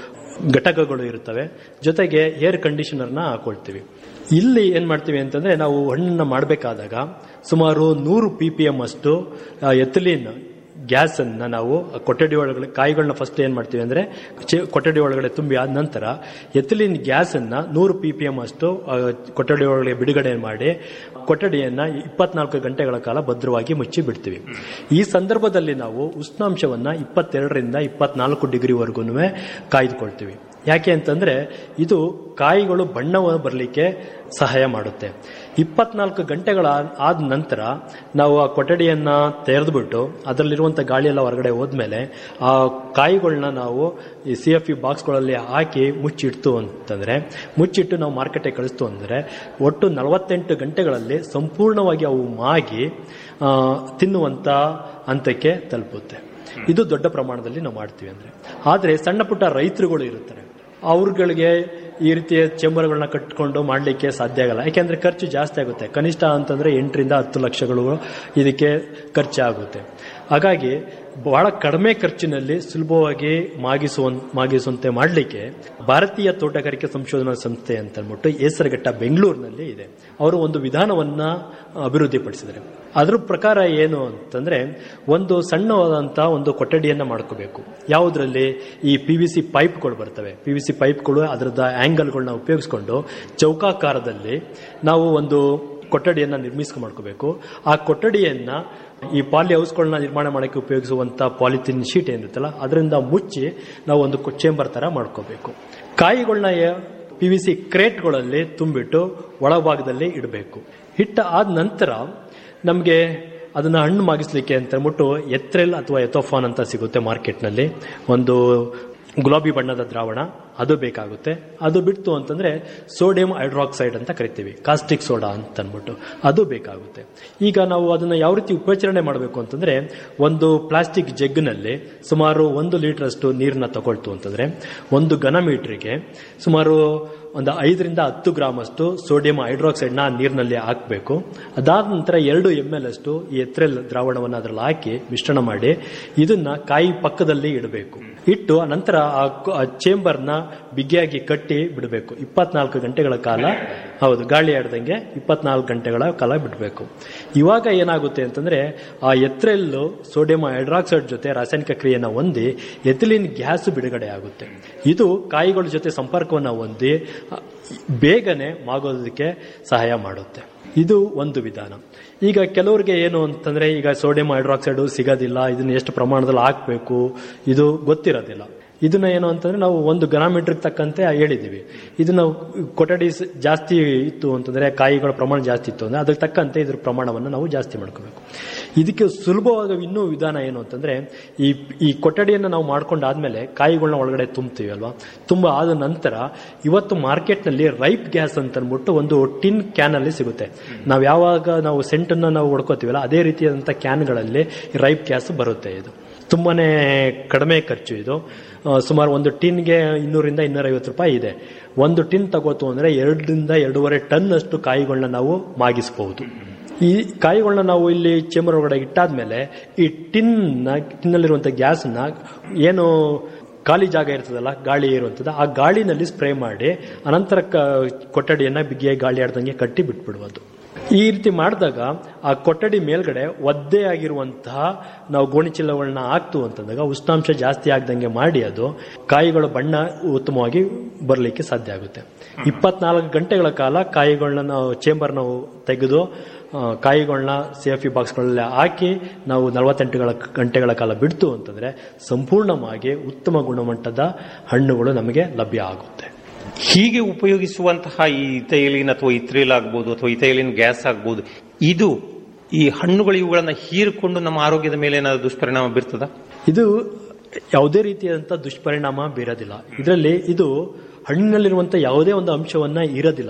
ಘಟಕಗಳು ಇರುತ್ತವೆ ಜೊತೆಗೆ ಏರ್ ಕಂಡೀಷನರ್ನ ಹಾಕೊಳ್ತೀವಿ ಇಲ್ಲಿ ಏನ್ ಮಾಡ್ತೀವಿ ಅಂತಂದ್ರೆ ನಾವು ಹಣ್ಣನ್ನ ಮಾಡಬೇಕಾದಾಗ ಸುಮಾರು ನೂರು ಪಿ ಪಿ ಎಂ ಅಷ್ಟು ಎತ್ತಲಿನ್ ಗ್ಯಾಸ್ ಅನ್ನ ನಾವು ಕೊಠಡಿ ಒಳಗಡೆ ಕಾಯಿಗಳನ್ನ ಫಸ್ಟ್ ಏನ್ ಮಾಡ್ತೀವಿ ಅಂದ್ರೆ ಚೆ- ಕೊಠಡಿ ಒಳಗಡೆ ತುಂಬಿ ಆದ ನಂತರ ಎಥಿಲಿನ್ ಗ್ಯಾಸ್ ಅನ್ನ ನೂರು ಪಿ ಪಿ ಎಂ ಅಷ್ಟು ಆ, ಕೊಠಡಿ ಒಳಗಡೆ ಬಿಡುಗಡೆ ಮಾಡಿ ಕೊಠಡಿಯನ್ನ ಇಪ್ಪತ್ನಾಲ್ಕು ಗಂಟೆಗಳ ಕಾಲ ಭದ್ರವಾಗಿ ಮುಚ್ಚಿ ಬಿಡ್ತೀವಿ ಈ ಸಂದರ್ಭದಲ್ಲಿ ನಾವು ಉಷ್ಣಾಂಶವನ್ನ ಇಪ್ಪತ್ತೆರಡರಿಂದ ಇಪ್ಪತ್ನಾಲ್ಕು ಡಿಗ್ರಿವರೆಗೂ ಕಾಯ್ದುಕೊಳ್ತೀವಿ ಯಾಕೆ ಅಂತಂದ್ರೆ ಇದು ಕಾಯಿಗಳು ಬಣ್ಣವನ್ನು ಬರಲಿಕ್ಕೆ ಸಹಾಯ ಮಾಡುತ್ತೆ ಇಪ್ಪತ್ನಾಲ್ಕು ಗಂಟೆಗಳ ಆದ ನಂತರ ನಾವು ಆ ಕೊಠಡಿಯನ್ನ ತೆರೆದ್ಬಿಟ್ಟು ಅದರಲ್ಲಿರುವಂತ ಗಾಳಿ ಎಲ್ಲ ಹೊರಗಡೆ ಹೋದ್ಮೇಲೆ ಆ ಕಾಯಿಗಳನ್ನ ನಾವು ಈ ಸಿ ಎಫ್ ಇ ಬಾಕ್ಸ್ಗಳಲ್ಲಿ ಹಾಕಿ ಮುಚ್ಚಿಡ್ತು ಅಂತಂದ್ರೆ ಮುಚ್ಚಿಟ್ಟು ನಾವು ಮಾರ್ಕೆಟಿಗೆ ಕಳಿಸ್ತು ಅಂದ್ರೆ ಒಟ್ಟು ನಲವತ್ತೆಂಟು ಗಂಟೆಗಳಲ್ಲಿ ಸಂಪೂರ್ಣವಾಗಿ ಅವು ಮಾಗಿ ಆ, ತಿನ್ನುವಂತ ಹಂತಕ್ಕೆ ತಲುಪುತ್ತೆ ಇದು ದೊಡ್ಡ ಪ್ರಮಾಣದಲ್ಲಿ ನಾವು ಮಾಡ್ತೀವಿ ಅಂದ್ರೆ ಆದ್ರೆ ಸಣ್ಣ ಪುಟ್ಟ ರೈತರುಗಳು ಇರುತ್ತಾರೆ ಅವ್ರಗಳಿಗೆ ಈ ರೀತಿಯ ಚೇಂಬರ್ಗಳನ್ನ ಕಟ್ಕೊಂಡು ಮಾಡಲಿಕ್ಕೆ ಸಾಧ್ಯ ಆಗಲ್ಲ ಯಾಕೆಂದ್ರೆ ಖರ್ಚು ಜಾಸ್ತಿ ಆಗುತ್ತೆ ಕನಿಷ್ಠ ಅಂತಂದ್ರೆ ಎಂಟರಿಂದ ಹತ್ತು ಲಕ್ಷಗಳು ಇದಕ್ಕೆ ಖರ್ಚಾಗುತ್ತೆ ಹಾಗಾಗಿ ಬಹಳ ಕಡಿಮೆ ಖರ್ಚಿನಲ್ಲಿ ಸುಲಭವಾಗಿ ಮಾಗಿಸುವ ಮಾಗಿಸುವಂತೆ ಮಾಡಲಿಕ್ಕೆ ಭಾರತೀಯ ತೋಟಗಾರಿಕೆ ಸಂಶೋಧನಾ ಸಂಸ್ಥೆ ಅಂತ ಅಂದ್ಬಿಟ್ಟು ಹೆಸರುಘಟ್ಟ ಬೆಂಗಳೂರಿನಲ್ಲಿ ಇದೆ ಅವರು ಒಂದು ವಿಧಾನವನ್ನ ಅಭಿವೃದ್ಧಿಪಡಿಸಿದ್ದಾರೆ ಅದ್ರ ಪ್ರಕಾರ ಏನು ಅಂತಂದ್ರೆ ಒಂದು ಸಣ್ಣವಾದಂತಹ ಒಂದು ಕೊಠಡಿಯನ್ನ ಮಾಡ್ಕೋಬೇಕು ಯಾವುದರಲ್ಲಿ ಈ ಪಿ ವಿ ಸಿ ಪೈಪ್ಗಳು ಬರ್ತವೆ ಪಿ ವಿ ಸಿ ಪೈಪ್ಗಳು ಅದರದ ಆಂಗಲ್ಗಳನ್ನ ಉಪಯೋಗಿಸ್ಕೊಂಡು ಚೌಕಾಕಾರದಲ್ಲಿ ನಾವು ಒಂದು ಕೊಠಡಿಯನ್ನ ನಿರ್ಮಿಸ್ಕೊ ಮಾಡ್ಕೋಬೇಕು ಆ ಕೊಠಡಿಯನ್ನ ಈ ಪಾಲಿ ಹೌಸ್ಗಳನ್ನ ನಿರ್ಮಾಣ ಮಾಡಕ್ಕೆ ಉಪಯೋಗಿಸುವಂತ ಪಾಲಿಥಿನ್ ಶೀಟ್ ಏನಿರುತ್ತಲ್ಲ ಅದರಿಂದ ಮುಚ್ಚಿ ನಾವು ಒಂದು ಚೇಂಬರ್ ತರ ಮಾಡ್ಕೋಬೇಕು ಕಾಯಿಗಳನ್ನ ಪಿ ವಿ ಸಿ ಕ್ರೇಟ್ಗಳಲ್ಲಿ ತುಂಬಿಟ್ಟು ಒಳಭಾಗದಲ್ಲಿ ಇಡಬೇಕು ಹಿಟ್ಟ ಆದ ನಂತರ ನಮಗೆ ಅದನ್ನ ಹಣ್ಣು ಮಾಗಿಸ್ಲಿಕ್ಕೆ ಅಂತ ಅಂದ್ಬಿಟ್ಟು ಎತ್ರೆಲ್ ಅಥವಾ ಎಥೋಫಾನ್ ಅಂತ ಸಿಗುತ್ತೆ ಮಾರ್ಕೆಟ್ನಲ್ಲಿ ಒಂದು ಗುಲಾಬಿ ಬಣ್ಣದ ದ್ರಾವಣ ಅದು ಬೇಕಾಗುತ್ತೆ ಅದು ಬಿಡ್ತು ಅಂತಂದ್ರೆ ಸೋಡಿಯಂ ಹೈಡ್ರಾಕ್ಸೈಡ್ ಅಂತ ಕರಿತೀವಿ ಕಾಸ್ಟಿಕ್ ಸೋಡಾ ಅಂತ ಅಂದ್ಬಿಟ್ಟು ಅದು ಬೇಕಾಗುತ್ತೆ ಈಗ ನಾವು ಅದನ್ನ ಯಾವ ರೀತಿ ಉಪಚರಣೆ ಮಾಡಬೇಕು ಅಂತಂದ್ರೆ ಒಂದು ಪ್ಲಾಸ್ಟಿಕ್ ಜಗ್ನಲ್ಲಿ ಸುಮಾರು ಒಂದು ಲೀಟರ್ ಅಷ್ಟು ನೀರನ್ನ ತಗೊಳ್ತು ಅಂತಂದ್ರೆ ಒಂದು ಘನ ಮೀಟರ್ಗೆ ಸುಮಾರು ಒಂದು ಐದರಿಂದ ಹತ್ತು ಗ್ರಾಮ್ ಅಷ್ಟು ಸೋಡಿಯಂ ಹೈಡ್ರಾಕ್ಸೈಡ್ನ ನೀರಿನಲ್ಲಿ ಹಾಕಬೇಕು ಅದಾದ ನಂತರ ಎರಡು ಎಂ ಎಲ್ ಅಷ್ಟು ಈ ಎತ್ರೆಲ್ ದ್ರಾವಣವನ್ನು ಅದರಲ್ಲಿ ಹಾಕಿ ಮಿಶ್ರಣ ಮಾಡಿ ಇದನ್ನ ಕಾಯಿ ಪಕ್ಕದಲ್ಲಿ ಇಡಬೇಕು ಇಟ್ಟು ನಂತರ ಆ ಚೇಂಬರ್ನ ಬಿಗಿಯಾಗಿ ಕಟ್ಟಿ ಬಿಡಬೇಕು ಇಪ್ಪತ್ನಾಲ್ಕು ಗಂಟೆಗಳ ಕಾಲ ಹೌದು ಗಾಳಿ ಆಡ್ದಂಗೆ ಇಪ್ಪತ್ನಾಲ್ಕು ಗಂಟೆಗಳ ಕಾಲ ಬಿಡಬೇಕು ಇವಾಗ ಏನಾಗುತ್ತೆ ಅಂತಂದ್ರೆ ಆ ಎತ್ರೆಲ್ಲು ಸೋಡಿಯಂ ಹೈಡ್ರಾಕ್ಸೈಡ್ ಜೊತೆ ರಾಸಾಯನಿಕ ಕ್ರಿಯೆಯನ್ನು ಹೊಂದಿ ಎಥಿಲಿನ್ ಗ್ಯಾಸ್ ಬಿಡುಗಡೆ ಆಗುತ್ತೆ ಇದು ಕಾಯಿಗಳ ಜೊತೆ ಸಂಪರ್ಕವನ್ನು ಹೊಂದಿ ಆ, ಬೇಗನೆ ಮಾಗೋದಕ್ಕೆ ಸಹಾಯ ಮಾಡುತ್ತೆ ಇದು ಒಂದು ವಿಧಾನ ಈಗ ಕೆಲವರಿಗೆ ಏನು ಅಂತಂದ್ರೆ ಈಗ ಸೋಡಿಯಂ ಹೈಡ್ರಾಕ್ಸೈಡ್ ಸಿಗೋದಿಲ್ಲ ಇದನ್ನ ಎಷ್ಟು ಪ್ರಮಾಣದಲ್ಲಿ ಹಾಕಬೇಕು ಇದು ಗೊತ್ತಿರೋದಿಲ್ಲ ಇದನ್ನ ಏನು ಅಂತಂದ್ರೆ ನಾವು ಒಂದು ಗ್ರಾಮೀಟರ್ ತಕ್ಕಂತೆ ಹೇಳಿದೀವಿ ಇದನ್ನ ಕೊಠಡಿ ಸ- ಜಾಸ್ತಿ ಇತ್ತು ಅಂತಂದ್ರೆ ಕಾಯಿಗಳ ಪ್ರಮಾಣ ಜಾಸ್ತಿ ಇತ್ತು ಅಂದ್ರೆ ಅದಕ್ಕೆ ತಕ್ಕಂತೆ ಇದ್ರ ಪ್ರಮಾಣವನ್ನು ನಾವು ಜಾಸ್ತಿ ಮಾಡ್ಕೋಬೇಕು ಇದಕ್ಕೆ ಸುಲಭವಾದ ಇನ್ನೂ ವಿಧಾನ ಏನು ಅಂತಂದ್ರೆ ಈ ಈ ಕೊಠಡಿಯನ್ನು ನಾವು ಮಾಡ್ಕೊಂಡಾದ್ಮೇಲೆ ಕಾಯಿಗಳನ್ನ ಒಳಗಡೆ ತುಂಬ್ತೀವಿ ಅಲ್ವಾ ತುಂಬ ಆದ ನಂತರ ಇವತ್ತು ಮಾರ್ಕೆಟ್ನಲ್ಲಿ ರೈಪ್ ಗ್ಯಾಸ್ ಅಂತ ಅಂದ್ಬಿಟ್ಟು ಒಂದು ಟಿನ್ ಕ್ಯಾನ್ ಅಲ್ಲಿ ಸಿಗುತ್ತೆ ನಾವು ಯಾವಾಗ ನಾವು ಸೆಂಟನ್ನು ನಾವು ಹೊಡ್ಕೋತೀವಲ್ಲ ಅದೇ ರೀತಿಯಾದಂಥ ಕ್ಯಾನ್ಗಳಲ್ಲಿ ರೈಪ್ ಗ್ಯಾಸ್ ಬರುತ್ತೆ ಇದು ತುಂಬಾನೇ ಕಡಿಮೆ ಖರ್ಚು ಇದು ಆ, ಸುಮಾರು ಒಂದು ಟಿನ್ಗೆ ಇನ್ನೂರಿಂದ ಇನ್ನೂರೈವತ್ತು ರೂಪಾಯಿ ಇದೆ ಒಂದು ಟಿನ್ ತಗೋತು ಅಂದ್ರೆ ಎರಡರಿಂದ ಎರಡೂವರೆ ಟನ್ ಅಷ್ಟು ಕಾಯಿಗಳನ್ನ ನಾವು ಮಾಗಿಸಬಹುದು ಈ ಕಾಯಿಗಳನ್ನ ನಾವು ಇಲ್ಲಿ ಚೇಂಬರ್ ಒಳಗಡೆ ಇಟ್ಟಾದ್ಮೇಲೆ ಈ ಟಿನ್ ಟಿನ್ನಲ್ಲಿರುವಂತ ಗ್ಯಾಸ್ನ ಏನು ಖಾಲಿ ಜಾಗ ಇರ್ತದಲ್ಲ ಗಾಳಿ ಇರುವಂತದ್ದು ಆ ಗಾಳಿನಲ್ಲಿ ಸ್ಪ್ರೇ ಮಾಡಿ ಅನಂತರ ಕ- ಕೊಠಡಿಯನ್ನ ಬಿಗಿಯಾಗಿ ಗಾಳಿ ಆಡ್ದಂಗೆ ಕಟ್ಟಿ ಬಿಟ್ಬಿಡುವುದು ಈ ರೀತಿ ಮಾಡಿದಾಗ ಆ ಕೊಠಡಿ ಮೇಲ್ಗಡೆ ಒದ್ದೆ ಆಗಿರುವಂತಹ ನಾವು ಗೋಣಿಚೀಲಗಳನ್ನ ಹಾಕ್ತು ಅಂತಂದಾಗ ಉಷ್ಣಾಂಶ ಜಾಸ್ತಿ ಆಗದಂಗೆ ಮಾಡಿ ಅದು ಕಾಯಿಗಳ ಬಣ್ಣ ಉತ್ತಮವಾಗಿ ಬರಲಿಕ್ಕೆ ಸಾಧ್ಯ ಆಗುತ್ತೆ ಇಪ್ಪತ್ನಾಲ್ಕು ಗಂಟೆಗಳ ಕಾಲ ಕಾಯಿಗಳನ್ನ ನಾವು ಚೇಂಬರ್ ನಾವು ತೆಗೆದು ಆ, ಕಾಯಿಗಳನ್ನ ಸಿ ಎಫ್ ಇ ಬಾಕ್ಸ್ಗಳಲ್ಲಿ ಹಾಕಿ ನಾವು ನಲವತ್ತೆಂಟು ಗಂಟೆಗಳ ಕಾಲ ಬಿಡ್ತು ಅಂತಂದ್ರೆ ಸಂಪೂರ್ಣವಾಗಿ ಉತ್ತಮ ಗುಣಮಟ್ಟದ ಹಣ್ಣುಗಳು ನಮಗೆ ಲಭ್ಯ ಆಗುತ್ತೆ ಹೀಗೆ ಉಪಯೋಗಿಸುವಂತಹ ಈ ಇಥೈಲಿನ್ ಅಥವಾ ಇತ್ರಿಲ್ ಆಗ್ಬೋದು ಅಥವಾ ಇಥೈಲಿನ್ ಗ್ಯಾಸ್ ಆಗ್ಬೋದು ಇದು ಈ ಹಣ್ಣುಗಳು ಇವುಗಳನ್ನ ಹೀರಿಕೊಂಡು ನಮ್ಮ ಆರೋಗ್ಯದ ಮೇಲೆ ಏನಾದ್ರು ದುಷ್ಪರಿಣಾಮ ಬೀರ್ತದ ಇದು ಯಾವುದೇ ರೀತಿಯಾದಂಥ ದುಷ್ಪರಿಣಾಮ ಬೀರೋದಿಲ್ಲ ಇದರಲ್ಲಿ ಇದು ಹಣ್ಣಿನಲ್ಲಿರುವಂಥ ಯಾವುದೇ ಒಂದು ಅಂಶವನ್ನ ಇರೋದಿಲ್ಲ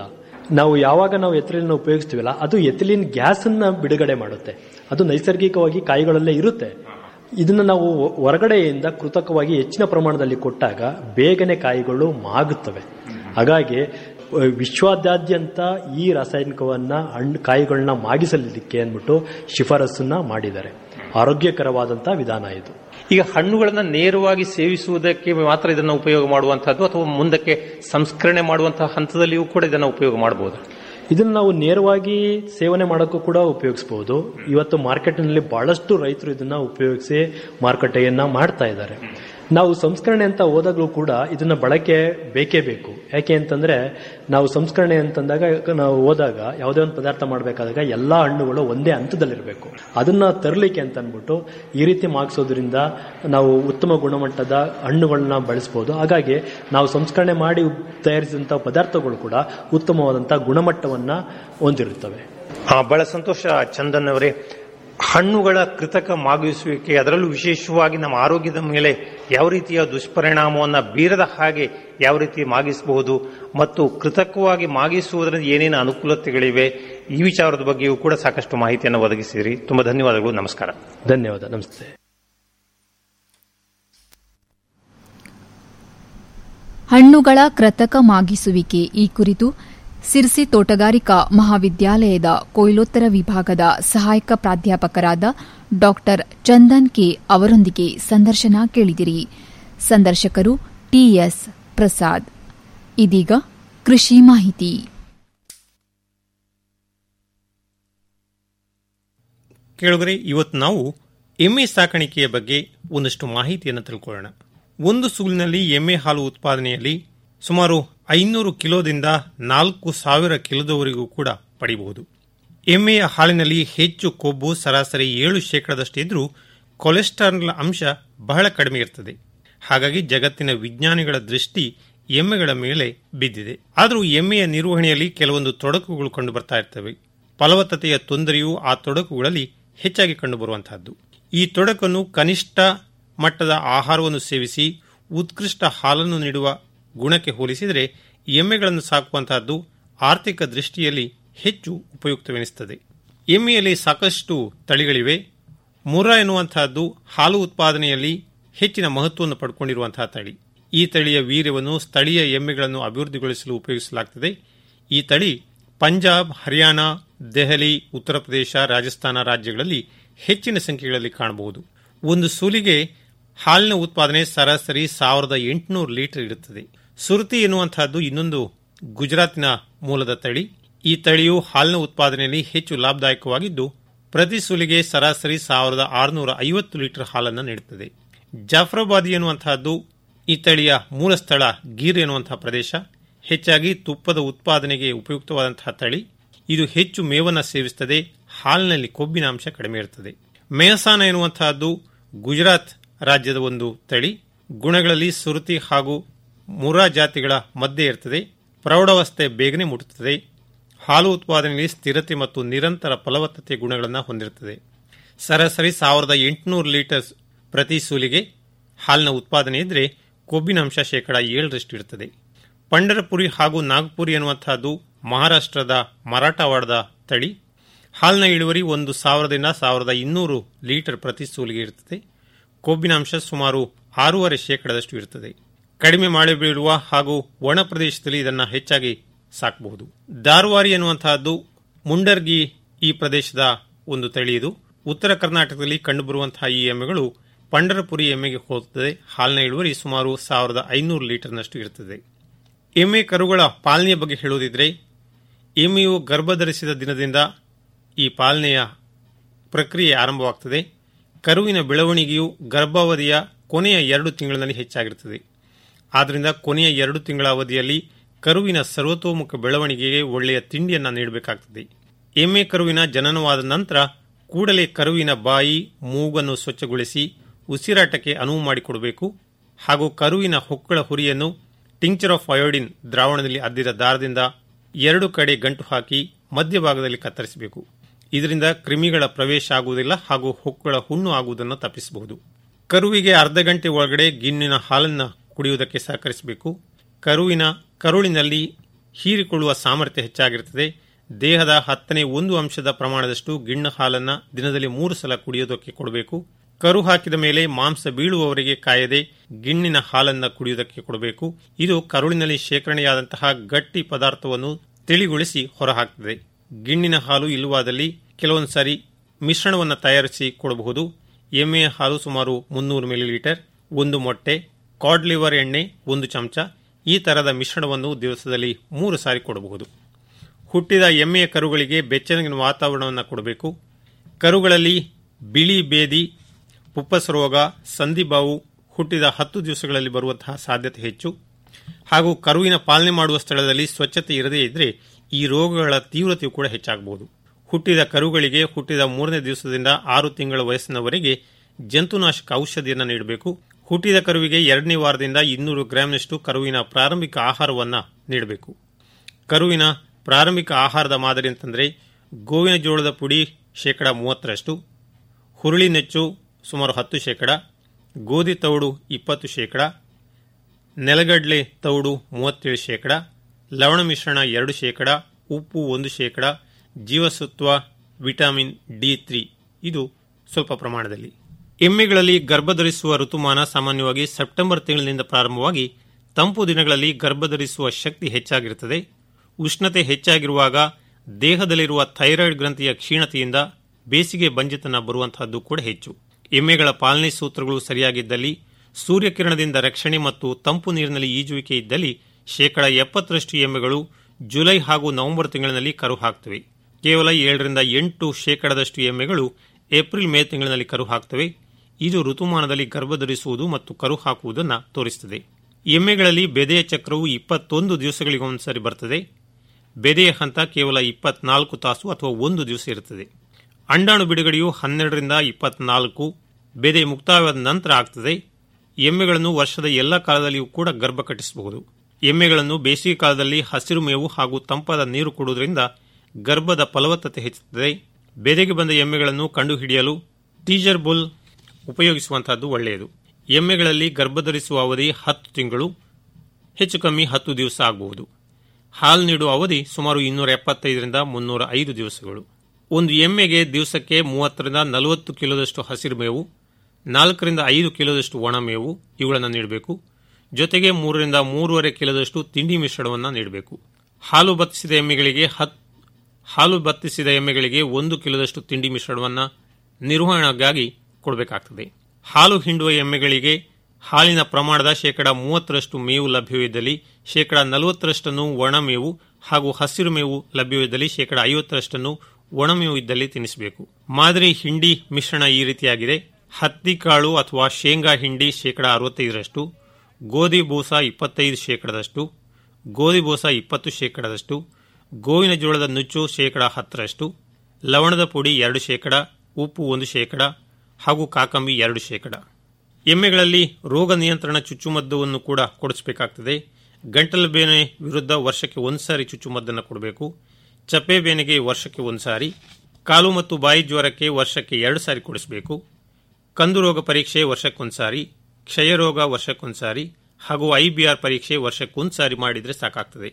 ನಾವು ಯಾವಾಗ ನಾವು ಎಥಿಲಿನ್ ಉಪಯೋಗಿಸ್ತೀವಲ್ಲ ಅದು ಎಥಿಲಿನ್ ಗ್ಯಾಸ್ ಅನ್ನ ಬಿಡುಗಡೆ ಮಾಡುತ್ತೆ ಅದು ನೈಸರ್ಗಿಕವಾಗಿ ಕಾಯಿಗಳಲ್ಲೇ ಇರುತ್ತೆ ಇದನ್ನ ನಾವು ಹೊರಗಡೆಯಿಂದ ಕೃತಕವಾಗಿ ಹೆಚ್ಚಿನ ಪ್ರಮಾಣದಲ್ಲಿ ಕೊಟ್ಟಾಗ ಬೇಗನೆ ಕಾಯಿಗಳು ಮಾಗುತ್ತವೆ ಹಾಗಾಗಿ ಅಹ್, ವಿಶ್ವಾದ್ಯಂತ ಈ ರಾಸಾಯನಿಕವನ್ನ ಹಣ್ಣು ಕಾಯಿಗಳನ್ನ ಮಾಗಿಸಲಿಕ್ಕೆ ಅಂದ್ಬಿಟ್ಟು ಶಿಫಾರಸನ್ನ ಮಾಡಿದ್ದಾರೆ ಆರೋಗ್ಯಕರವಾದಂತಹ ವಿಧಾನ ಇದು ಈಗ ಹಣ್ಣುಗಳನ್ನ ನೇರವಾಗಿ ಸೇವಿಸುವುದಕ್ಕೆ ಮಾತ್ರ ಇದನ್ನ ಉಪಯೋಗ ಮಾಡುವಂತಹದ್ದು ಅಥವಾ ಮುಂದಕ್ಕೆ ಸಂಸ್ಕರಣೆ ಮಾಡುವಂತಹ ಹಂತದಲ್ಲಿಯೂ ಕೂಡ ಇದನ್ನ ಉಪಯೋಗ ಮಾಡಬಹುದು ಇದನ್ನ ನಾವು ನೇರವಾಗಿ ಸೇವನೆ ಮಾಡೋಕ್ಕೂ ಕೂಡ ಉಪಯೋಗಿಸಬಹುದು ಇವತ್ತು ಮಾರ್ಕೆಟ್ನಲ್ಲಿ ಬಹಳಷ್ಟು ರೈತರು ಇದನ್ನ ಉಪಯೋಗಿಸಿ ಮಾರುಕಟ್ಟೆಯನ್ನ ಮಾಡ್ತಾ ಇದ್ದಾರೆ ನಾವು ಸಂಸ್ಕರಣೆ ಅಂತ ಹೋದಾಗಲೂ ಕೂಡ ಇದನ್ನ ಬಳಕೆ ಬೇಕೇ ಬೇಕು ಯಾಕೆ ಅಂತಂದ್ರೆ ನಾವು ಸಂಸ್ಕರಣೆ ಅಂತಂದಾಗ ನಾವು ಹೋದಾಗ ಯಾವುದೇ ಒಂದು ಪದಾರ್ಥ ಮಾಡಬೇಕಾದಾಗ ಎಲ್ಲಾ ಹಣ್ಣುಗಳು ಒಂದೇ ಹಂತದಲ್ಲಿರಬೇಕು ಅದನ್ನ ತರಲಿಕ್ಕೆ ಅಂತ ಅಂದ್ಬಿಟ್ಟು ಈ ರೀತಿ ಮಾಗಿಸೋದ್ರಿಂದ ನಾವು ಉತ್ತಮ ಗುಣಮಟ್ಟದ ಹಣ್ಣುಗಳನ್ನ ಬಳಸಬಹುದು ಹಾಗಾಗಿ ನಾವು ಸಂಸ್ಕರಣೆ ಮಾಡಿ ತಯಾರಿಸಿದಂತಹ ಪದಾರ್ಥಗಳು ಕೂಡ ಉತ್ತಮವಾದಂತಹ ಗುಣಮಟ್ಟವನ್ನ ಹೊಂದಿರುತ್ತವೆ ಆ, ಬಹಳ ಸಂತೋಷ ಚಂದನ್ ಅವರೇ ಹಣ್ಣುಗಳ ಕೃತಕ ಮಾಗಿಸುವಿಕೆ ಅದರಲ್ಲೂ ವಿಶೇಷವಾಗಿ ನಮ್ಮ ಆರೋಗ್ಯದ ಮೇಲೆ ಯಾವ ರೀತಿಯ ದುಷ್ಪರಿಣಾಮವನ್ನ ಬೀರದ ಹಾಗೆ ಯಾವ ರೀತಿ ಮಾಗಿಸಬಹುದು ಮತ್ತು ಕೃತಕವಾಗಿ ಮಾಗಿಸುವುದರಿಂದ ಏನೇನು ಅನುಕೂಲತೆಗಳಿವೆ ಈ ವಿಚಾರದ ಬಗ್ಗೆಯೂ ಕೂಡ ಸಾಕಷ್ಟು ಮಾಹಿತಿಯನ್ನು ಒದಗಿಸಿದಿರಿ ತುಂಬಾ ಧನ್ಯವಾದಗಳು ನಮಸ್ಕಾರ ಧನ್ಯವಾದ ನಮಸ್ತೆ ಹಣ್ಣುಗಳ ಕೃತಕ ಮಾಗಿಸುವಿಕೆ ಈ ಕುರಿತು ಸಿರ್ಸಿ ತೋಟಗಾರಿಕಾ ಮಹಾವಿದ್ಯಾಲಯದ ಕೊಯ್ಲೋತ್ತರ ವಿಭಾಗದ ಸಹಾಯಕ ಪ್ರಾಧ್ಯಾಪಕರಾದ ಡಾ ಚಂದನ್ ಕೆ ಅವರೊಂದಿಗೆ ಸಂದರ್ಶನ ಕೇಳಿದಿರಿ ಸಂದರ್ಶಕರು ಟಿಎಸ್ ಪ್ರಸಾದ್ ಇದೀಗ ಕೃಷಿ ಮಾಹಿತಿ ಕೇಳಿದರೆ ಇವತ್ತು ನಾವು ಎಮ್ಮೆ ಸಾಕಾಣಿಕೆಯ ಬಗ್ಗೆ ಒಂದಷ್ಟು ಮಾಹಿತಿಯನ್ನು ತಿಳ್ಕೊಳ್ಳೋಣ ಒಂದು ಸೂಲಿನಲ್ಲಿ ಎಮ್ಮೆ ಹಾಲು ಉತ್ಪಾದನೆಯಲ್ಲಿ ಸುಮಾರು ಐನೂರು ಕಿಲೋದಿಂದ ನಾಲ್ಕು ಸಾವಿರ ಕಿಲೋದವರೆಗೂ ಕೂಡ ಪಡೆಯಬಹುದು ಎಮ್ಮೆಯ ಹಾಲಿನಲ್ಲಿ ಹೆಚ್ಚು ಕೊಬ್ಬು ಸರಾಸರಿ ಏಳು ಶೇಕಡದಷ್ಟಿದ್ರೂ ಕೊಲೆಸ್ಟ್ರಾಲ್ ಅಂಶ ಬಹಳ ಕಡಿಮೆ ಇರ್ತದೆ ಹಾಗಾಗಿ ಜಗತ್ತಿನ ವಿಜ್ಞಾನಿಗಳ ದೃಷ್ಟಿ ಎಮ್ಮೆಗಳ ಮೇಲೆ ಬಿದ್ದಿದೆ ಆದರೂ ಎಮ್ಮೆಯ ನಿರ್ವಹಣೆಯಲ್ಲಿ ಕೆಲವೊಂದು ತೊಡಕುಗಳು ಕಂಡು ಬರ್ತಾ ಇರ್ತವೆ ಫಲವತ್ತತೆಯ ತೊಂದರೆಯು ಆ ತೊಡಕುಗಳಲ್ಲಿ ಹೆಚ್ಚಾಗಿ ಕಂಡುಬರುವಂತಹದ್ದು ಈ ತೊಡಕನ್ನು ಕನಿಷ್ಠ ಮಟ್ಟದ ಆಹಾರವನ್ನು ಸೇವಿಸಿ ಉತ್ಕೃಷ್ಟ ಹಾಲನ್ನು ನೀಡುವ ಗುಣಕ್ಕೆ ಹೋಲಿಸಿದರೆ ಎಮ್ಮೆಗಳನ್ನು ಸಾಕುವಂತಹದ್ದು ಆರ್ಥಿಕ ದೃಷ್ಟಿಯಲ್ಲಿ ಹೆಚ್ಚು ಉಪಯುಕ್ತವೆನಿಸುತ್ತದೆ ಎಮ್ಮೆಯಲ್ಲಿ ಸಾಕಷ್ಟು ತಳಿಗಳಿವೆ ಮುರ್ರಾ ಎನ್ನುವಂತಹದ್ದು ಹಾಲು ಉತ್ಪಾದನೆಯಲ್ಲಿ ಹೆಚ್ಚಿನ ಮಹತ್ವವನ್ನು ಪಡ್ಕೊಂಡಿರುವಂತಹ ತಳಿ ಈ ತಳಿಯ ವೀರ್ಯವನ್ನು ಸ್ಥಳೀಯ ಎಮ್ಮೆಗಳನ್ನು ಅಭಿವೃದ್ಧಿಗೊಳಿಸಲು ಉಪಯೋಗಿಸಲಾಗುತ್ತದೆ ಈ ತಳಿ ಪಂಜಾಬ್ ಹರಿಯಾಣ ದೆಹಲಿ ಉತ್ತರ ಪ್ರದೇಶ ರಾಜಸ್ಥಾನ ರಾಜ್ಯಗಳಲ್ಲಿ ಹೆಚ್ಚಿನ ಸಂಖ್ಯೆಗಳಲ್ಲಿ ಕಾಣಬಹುದು ಒಂದು ಸೂಲಿಗೆ ಹಾಲಿನ ಉತ್ಪಾದನೆ ಸರಾಸರಿ ಸಾವಿರದ ಎಂಟುನೂರು ಲೀಟರ್ ಇರುತ್ತದೆ ಸುರುತಿ ಎನ್ನುವಂತಹದ್ದು ಇನ್ನೊಂದು ಗುಜರಾತಿನ ಮೂಲದ ತಳಿ ಈ ತಳಿಯು ಹಾಲಿನ ಉತ್ಪಾದನೆಯಲ್ಲಿ ಹೆಚ್ಚು ಲಾಭದಾಯಕವಾಗಿದ್ದು ಪ್ರತಿ ಸೂಲಿಗೆ ಸರಾಸರಿ ಸಾವಿರದ ಆರುನೂರ ಐವತ್ತು ಲೀಟರ್ ಹಾಲನ್ನು ನೀಡುತ್ತದೆ ಜಾಫ್ರಾಬಾದಿ ಎನ್ನುವಂತಹದ್ದು ಈ ತಳಿಯ ಮೂಲ ಸ್ಥಳ ಗೀರ್ ಎನ್ನುವಂತಹ ಪ್ರದೇಶ ಹೆಚ್ಚಾಗಿ ತುಪ್ಪದ ಉತ್ಪಾದನೆಗೆ ಉಪಯುಕ್ತವಾದಂತಹ ತಳಿ ಇದು ಹೆಚ್ಚು ಮೇವನ್ನು ಸೇವಿಸುತ್ತದೆ ಹಾಲಿನಲ್ಲಿ ಕೊಬ್ಬಿನ ಅಂಶ ಕಡಿಮೆ ಇರುತ್ತದೆ ಮೇಹಸಾನ ಎನ್ನುವಂತಹದ್ದು ಗುಜರಾತ್ ರಾಜ್ಯದ ಒಂದು ತಳಿ ಗುಣಗಳಲ್ಲಿ ಸುರುತಿ ಹಾಗೂ ಮುರಾ ಜಾತಿಗಳ ಮಧ್ಯೆ ಇರುತ್ತದೆ ಪ್ರೌಢಾವಸ್ಥೆ ಬೇಗನೆ ಮುಟ್ಟುತ್ತದೆ ಹಾಲು ಉತ್ಪಾದನೆಯಲ್ಲಿ ಸ್ಥಿರತೆ ಮತ್ತು ನಿರಂತರ ಫಲವತ್ತತೆ ಗುಣಗಳನ್ನು ಹೊಂದಿರುತ್ತದೆ ಸರಾಸರಿ ಸಾವಿರದ ಎಂಟುನೂರು ಲೀಟರ್ ಪ್ರತಿ ಸೂಲಿಗೆ ಹಾಲಿನ ಉತ್ಪಾದನೆ ಇದ್ದರೆ ಕೊಬ್ಬಿನ ಅಂಶ ಶೇಕಡ ಏಳರಷ್ಟು ಇರುತ್ತದೆ ಪಂಡರಪುರಿ ಹಾಗೂ ನಾಗಪುರಿ ಎನ್ನುವಂತಹದ್ದು ಮಹಾರಾಷ್ಟ್ರದ ಮರಾಠವಾಡದ ತಳಿ ಹಾಲಿನ ಇಳುವರಿ ಒಂದು ಸಾವಿರದಿಂದ ಸಾವಿರದ ಇನ್ನೂರು ಲೀಟರ್ ಪ್ರತಿ ಸೂಲಿಗೆ ಇರುತ್ತದೆ ಕೊಬ್ಬಿನ ಅಂಶ ಸುಮಾರು ಆರೂವರೆ ಶೇಕಡದಷ್ಟು ಇರುತ್ತದೆ ಕಡಿಮೆ ಮಳೆ ಬೀಳುವ ಹಾಗೂ ಒಣ ಪ್ರದೇಶದಲ್ಲಿ ಇದನ್ನು ಹೆಚ್ಚಾಗಿ ಸಾಕಬಹುದು ದಾರ್ವಾರಿ ಎನ್ನುವಂತಹದ್ದು ಮುಂಡರ್ಗಿ ಈ ಪ್ರದೇಶದ ಒಂದು ತಳಿ ಇದು ಉತ್ತರ ಕರ್ನಾಟಕದಲ್ಲಿ ಕಂಡುಬರುವಂತಹ ಈ ಎಮ್ಮೆಗಳು ಪಂಡರಪುರಿ ಎಮ್ಮೆಗೆ ಹೋಲುತ್ತದೆ ಹಾಲಿನ ಇಳುವರಿ ಸುಮಾರು ಸಾವಿರದ ಐನೂರು ಲೀಟರ್ನಷ್ಟು ಇರುತ್ತದೆ ಎಮ್ಮೆ ಕರುಗಳ ಪಾಲನೆಯ ಬಗ್ಗೆ ಹೇಳುವುದಿದ್ರೆ ಎಮ್ಮೆಯು ಗರ್ಭಧರಿಸಿದ ದಿನದಿಂದ ಈ ಪಾಲನೆಯ ಪ್ರಕ್ರಿಯೆ ಆರಂಭವಾಗುತ್ತದೆ ಕರುವಿನ ಬೆಳವಣಿಗೆಯು ಗರ್ಭಾವಧಿಯ ಕೊನೆಯ ಎರಡು ತಿಂಗಳಿನಲ್ಲಿ ಹೆಚ್ಚಾಗಿರುತ್ತದೆ ಆದ್ದರಿಂದ ಕೊನೆಯ ಎರಡು ತಿಂಗಳ ಅವಧಿಯಲ್ಲಿ ಕರುವಿನ ಸರ್ವತೋಮುಖ ಬೆಳವಣಿಗೆಗೆ ಒಳ್ಳೆಯ ತಿಂಡಿಯನ್ನು ನೀಡಬೇಕಾಗುತ್ತದೆ ಎಮ್ಮೆ ಕರುವಿನ ಜನನವಾದ ನಂತರ ಕೂಡಲೇ ಕರುವಿನ ಬಾಯಿ ಮೂಗನ್ನು ಸ್ವಚ್ಛಗೊಳಿಸಿ ಉಸಿರಾಟಕ್ಕೆ ಅನುವು ಮಾಡಿಕೊಡಬೇಕು ಹಾಗೂ ಕರುವಿನ ಹೊಕ್ಕಳ ಹುರಿಯನ್ನು ಟಿಂಕ್ಚರ್ ಆಫ್ ಅಯೋಡಿನ್ ದ್ರಾವಣದಲ್ಲಿ ಅದ್ದಿದ ದಾರದಿಂದ ಎರಡು ಕಡೆ ಗಂಟು ಹಾಕಿ ಮಧ್ಯಭಾಗದಲ್ಲಿ ಕತ್ತರಿಸಬೇಕು ಇದರಿಂದ ಕ್ರಿಮಿಗಳ ಪ್ರವೇಶ ಆಗುವುದಿಲ್ಲ ಹಾಗೂ ಹೊಕ್ಕಳ ಹುಣ್ಣು ಆಗುವುದನ್ನು ತಪ್ಪಿಸಬಹುದು ಕರುವಿಗೆ ಅರ್ಧ ಗಂಟೆ ಒಳಗಡೆ ಗಿಣ್ಣಿನ ಹಾಲನ್ನು ಕುಡಿಯುವುದಕ್ಕೆ ಸಹಕರಿಸಬೇಕು ಕರುವಿನ ಕರುಳಿನಲ್ಲಿ ಹೀರಿಕೊಳ್ಳುವ ಸಾಮರ್ಥ್ಯ ಹೆಚ್ಚಾಗಿರುತ್ತದೆ ದೇಹದ ಹತ್ತನೇ ಒಂದು ಅಂಶದ ಪ್ರಮಾಣದಷ್ಟು ಗಿಣ್ಣ ಹಾಲನ್ನ ದಿನದಲ್ಲಿ ಮೂರು ಸಲ ಕುಡಿಯೋದಕ್ಕೆ ಕೊಡಬೇಕು ಕರು ಹಾಕಿದ ಮೇಲೆ ಮಾಂಸ ಬೀಳುವವರೆಗೆ ಕಾಯದೆ ಗಿಣ್ಣಿನ ಹಾಲನ್ನ ಕುಡಿಯುವುದಕ್ಕೆ ಕೊಡಬೇಕು ಇದು ಕರುಳಿನಲ್ಲಿ ಶೇಖರಣೆಯಾದಂತಹ ಗಟ್ಟಿ ಪದಾರ್ಥವನ್ನು ತಿಳಿಗೊಳಿಸಿ ಹೊರಹಾಕ್ತದೆ ಗಿಣ್ಣಿನ ಹಾಲು ಇಲ್ಲವಾದಲ್ಲಿ ಕೆಲವೊಂದು ಸಾರಿ ಮಿಶ್ರಣವನ್ನು ತಯಾರಿಸಿ ಕೊಡಬಹುದು ಎಮ್ಮೆಯ ಹಾಲು ಸುಮಾರು ಮುನ್ನೂರು ಮಿಲಿಲೀಟರ್ ಒಂದು ಮೊಟ್ಟೆ ಕಾಡ್ ಲಿವರ್ ಎಣ್ಣೆ ಒಂದು ಚಮಚ ಈ ತರಹದ ಮಿಶ್ರಣವನ್ನು ದಿವಸದಲ್ಲಿ ಮೂರು ಸಾರಿ ಕೊಡಬಹುದು ಹುಟ್ಟಿದ ಎಮ್ಮೆಯ ಕರುಗಳಿಗೆ ಬೆಚ್ಚಗಿನ ವಾತಾವರಣವನ್ನು ಕೊಡಬೇಕು ಕರುಗಳಲ್ಲಿ ಬಿಳಿ ಬೇದಿ ಪುಪ್ಪಸ ರೋಗ ಸಂಧಿಬಾವು ಹುಟ್ಟಿದ ಹತ್ತು ದಿವಸಗಳಲ್ಲಿ ಬರುವಂತಹ ಸಾಧ್ಯತೆ ಹೆಚ್ಚು ಹಾಗೂ ಕರುವಿನ ಪಾಲನೆ ಮಾಡುವ ಸ್ಥಳದಲ್ಲಿ ಸ್ವಚ್ಛತೆ ಇರದೇ ಇದ್ರೆ ಈ ರೋಗಗಳ ತೀವ್ರತೆಯು ಕೂಡ ಹೆಚ್ಚಾಗಬಹುದು ಹುಟ್ಟಿದ ಕರುಗಳಿಗೆ ಹುಟ್ಟಿದ ಮೂರನೇ ದಿವಸದಿಂದ ಆರು ತಿಂಗಳ ವಯಸ್ಸಿನವರೆಗೆ ಜಂತುನಾಶಕ ಔಷಧಿಯನ್ನು ನೀಡಬೇಕು ಹುಟ್ಟಿದ ಕರುವಿಗೆ ಎರಡನೇ ವಾರದಿಂದ ಇನ್ನೂರು ಗ್ರಾಂನಷ್ಟು ಕರುವಿನ ಪ್ರಾರಂಭಿಕ ಆಹಾರವನ್ನು ನೀಡಬೇಕು ಕರುವಿನ ಪ್ರಾರಂಭಿಕ ಆಹಾರದ ಮಾದರಿ ಅಂತಂದರೆ ಗೋವಿನ ಜೋಳದ ಪುಡಿ ಶೇಕಡ ಮೂವತ್ತರಷ್ಟು ಹುರುಳಿ ನೆಚ್ಚು ಸುಮಾರು ಹತ್ತು ಶೇಕಡ ಗೋಧಿ ತೌಡು ಇಪ್ಪತ್ತು ಶೇಕಡ ನೆಲಗಡಲೆ ತೌಡು ಮೂವತ್ತೇಳು ಶೇಕಡ ಲವಣ ಮಿಶ್ರಣ ಎರಡು ಶೇಕಡ ಉಪ್ಪು ಒಂದು ಶೇಕಡ ಜೀವಸತ್ವ ವಿಟಮಿನ್ ಡಿ ತ್ರೀ ಇದು ಸ್ವಲ್ಪ ಪ್ರಮಾಣದಲ್ಲಿ ಎಮ್ಮೆಗಳಲ್ಲಿ ಗರ್ಭಧರಿಸುವ ಋತುಮಾನ ಸಾಮಾನ್ಯವಾಗಿ ಸೆಪ್ಟೆಂಬರ್ ತಿಂಗಳಿನಿಂದ ಪ್ರಾರಂಭವಾಗಿ ತಂಪು ದಿನಗಳಲ್ಲಿ ಗರ್ಭಧರಿಸುವ ಶಕ್ತಿ ಹೆಚ್ಚಾಗಿರುತ್ತದೆ ಉಷ್ಣತೆ ಹೆಚ್ಚಾಗಿರುವಾಗ ದೇಹದಲ್ಲಿರುವ ಥೈರಾಯ್ಡ್ ಗ್ರಂಥಿಯ ಕ್ಷೀಣತೆಯಿಂದ ಬೇಸಿಗೆ ಬಂಜಿತನ ಬರುವಂತಹದ್ದು ಕೂಡ ಹೆಚ್ಚು ಎಮ್ಮೆಗಳ ಪಾಲನೆ ಸೂತ್ರಗಳು ಸರಿಯಾಗಿದ್ದಲ್ಲಿ ಸೂರ್ಯಕಿರಣದಿಂದ ರಕ್ಷಣೆ ಮತ್ತು ತಂಪು ನೀರಿನಲ್ಲಿ ಈಜುವಿಕೆ ಇದ್ದಲ್ಲಿ ಶೇಕಡ ಎಪ್ಪತ್ತರಷ್ಟು ಎಮ್ಮೆಗಳು ಜುಲೈ ಹಾಗೂ ನವೆಂಬರ್ ತಿಂಗಳಿನಲ್ಲಿ ಕರು ಹಾಕ್ತವೆ ಕೇವಲ ಏಳರಿಂದ ಎಂಟು ಶೇಕಡದಷ್ಟು ಎಮ್ಮೆಗಳು ಏಪ್ರಿಲ್ ಮೇ ತಿಂಗಳಿನಲ್ಲಿ ಕರು ಹಾಕ್ತವೆ ಇದು ಋತುಮಾನದಲ್ಲಿ ಗರ್ಭಧರಿಸುವುದು ಮತ್ತು ಕರು ಹಾಕುವುದನ್ನು ತೋರಿಸುತ್ತದೆ ಎಮ್ಮೆಗಳಲ್ಲಿ ಬೆದೆಯ ಚಕ್ರವು ಇಪ್ಪತ್ತೊಂದು ದಿವಸಗಳಿಗೊಂದ್ಸರಿ ಬರ್ತದೆ ಬೆದೆಯ ಹಂತ ಕೇವಲ ಇಪ್ಪತ್ನಾಲ್ಕು ತಾಸು ಅಥವಾ ಒಂದು ದಿವಸ ಇರುತ್ತದೆ ಅಂಡಾಣು ಬಿಡುಗಡೆಯು ಹನ್ನೆರಡರಿಂದ ಇಪ್ಪತ್ನಾಲ್ಕು ಬೆದೆ ಮುಕ್ತಾಯವಾದ ನಂತರ ಆಗ್ತದೆ ಎಮ್ಮೆಗಳನ್ನು ವರ್ಷದ ಎಲ್ಲ ಕಾಲದಲ್ಲಿಯೂ ಕೂಡ ಗರ್ಭ ಕಟ್ಟಿಸಬಹುದು ಎಮ್ಮೆಗಳನ್ನು ಬೇಸಿಗೆ ಕಾಲದಲ್ಲಿ ಹಸಿರು ಮೇವು ಹಾಗೂ ತಂಪಾದ ನೀರು ಕೊಡುವುದರಿಂದ ಗರ್ಭದ ಫಲವತ್ತತೆ ಹೆಚ್ಚುತ್ತದೆ ಬೆದೆಗೆ ಬಂದ ಎಮ್ಮೆಗಳನ್ನು ಕಂಡುಹಿಡಿಯಲು ಟೀಜರ್ ಬುಲ್ ಉಪಯೋಗಿಸುವಂತಹದ್ದು ಒಳ್ಳೆಯದು ಎಮ್ಮೆಗಳಲ್ಲಿ ಗರ್ಭಧರಿಸುವ ಅವಧಿ ಹತ್ತು ತಿಂಗಳು ಹೆಚ್ಚು ಕಮ್ಮಿ ಹತ್ತು ದಿವಸ ಆಗಬಹುದು ಹಾಲು ನೀಡುವ ಅವಧಿ ಸುಮಾರು ಇನ್ನೂರ ಎಪ್ಪತ್ತೈದರಿಂದ ಮುನ್ನೂರ ಐದು ದಿವಸಗಳು ಒಂದು ಎಮ್ಮೆಗೆ ದಿವಸಕ್ಕೆ ಮೂವತ್ತರಿಂದ ನಲವತ್ತು ಕಿಲೋದಷ್ಟು ಹಸಿರು ಮೇವು ನಾಲ್ಕರಿಂದ ಐದು ಕಿಲೋದಷ್ಟು ಒಣ ಮೇವು ಇವುಗಳನ್ನು ನೀಡಬೇಕು ಜೊತೆಗೆ ಮೂರರಿಂದ ಮೂರುವರೆ ಕಿಲೋದಷ್ಟು ತಿಂಡಿ ಮಿಶ್ರಣವನ್ನು ನೀಡಬೇಕು ಹಾಲು ಬತ್ತಿಸಿದ ಎಮ್ಮೆಗಳಿಗೆ ಹತ್ ಹಾಲು ಬತ್ತಿಸಿದ ಎಮ್ಮೆಗಳಿಗೆ ಒಂದು ಕಿಲೋದಷ್ಟು ತಿಂಡಿ ಮಿಶ್ರಣವನ್ನು ನಿರ್ವಹಣೆಗಾಗಿ ಕೊಡಬೇಕಾಗ್ತದೆ ಹಾಲು ಹಿಂಡುವ ಎಮ್ಮೆಗಳಿಗೆ ಹಾಲಿನ ಪ್ರಮಾಣದ ಶೇಕಡ ಮೂವತ್ತರಷ್ಟು ಮೇವು ಲಭ್ಯವಿದ್ದಲ್ಲಿ ಶೇಕಡ ನಲವತ್ತರಷ್ಟನ್ನು ಒಣಮೇವು ಹಾಗೂ ಹಸಿರು ಮೇವು ಲಭ್ಯವಿದ್ದಲ್ಲಿ ಶೇಕಡ ಐವತ್ತರಷ್ಟನ್ನು ಒಣಮೇವು ಇದ್ದಲ್ಲಿ ತಿನ್ನಿಸಬೇಕು ಮಾದರಿ ಹಿಂಡಿ ಮಿಶ್ರಣ ಈ ರೀತಿಯಾಗಿದೆ ಹತ್ತಿ ಕಾಳು ಅಥವಾ ಶೇಂಗಾ ಹಿಂಡಿ ಶೇಕಡ ಅರವತ್ತೈದರಷ್ಟು ಗೋಧಿ ಬೂಸ ಇಪ್ಪತ್ತೈದು ಶೇಕಡದಷ್ಟು ಗೋಧಿ ಬೂಸ ಇಪ್ಪತ್ತು ಶೇಕಡದಷ್ಟು ಗೋವಿನ ಜೋಳದ ನುಚ್ಚು ಶೇಕಡ ಹತ್ತರಷ್ಟು ಲವಣದ ಪುಡಿ ಎರಡು ಶೇಕಡ ಉಪ್ಪು ಒಂದು ಶೇಕಡ ಹಾಗೂ ಕಾಕಂಬಿ ಎರಡು ಶೇಕಡ ಎಮ್ಮೆಗಳಲ್ಲಿ ರೋಗ ನಿಯಂತ್ರಣ ಚುಚ್ಚುಮದ್ದುವನ್ನು ಕೂಡ ಕೊಡಿಸಬೇಕಾಗ್ತದೆ ಗಂಟಲು ಬೇನೆ ವಿರುದ್ಧ ವರ್ಷಕ್ಕೆ ಒಂದು ಸಾರಿ ಚುಚ್ಚುಮದ್ದನ್ನು ಕೊಡಬೇಕು ಚಪ್ಪೆ ಬೇನೆಗೆ ವರ್ಷಕ್ಕೆ ಒಂದು ಸಾರಿ ಕಾಲು ಮತ್ತು ಬಾಯಿ ಜ್ವರಕ್ಕೆ ವರ್ಷಕ್ಕೆ ಎರಡು ಸಾರಿ ಕೊಡಿಸಬೇಕು ಕಂದು ರೋಗ ಪರೀಕ್ಷೆ ವರ್ಷಕ್ಕೊಂದು ಸಾರಿ ಕ್ಷಯರೋಗ ವರ್ಷಕ್ಕೊಂದು ಸಾರಿ ಹಾಗೂ ಐಬಿಆರ್ ಪರೀಕ್ಷೆ ವರ್ಷಕ್ಕೊಂದು ಸಾರಿ ಮಾಡಿದರೆ ಸಾಕಾಗ್ತದೆ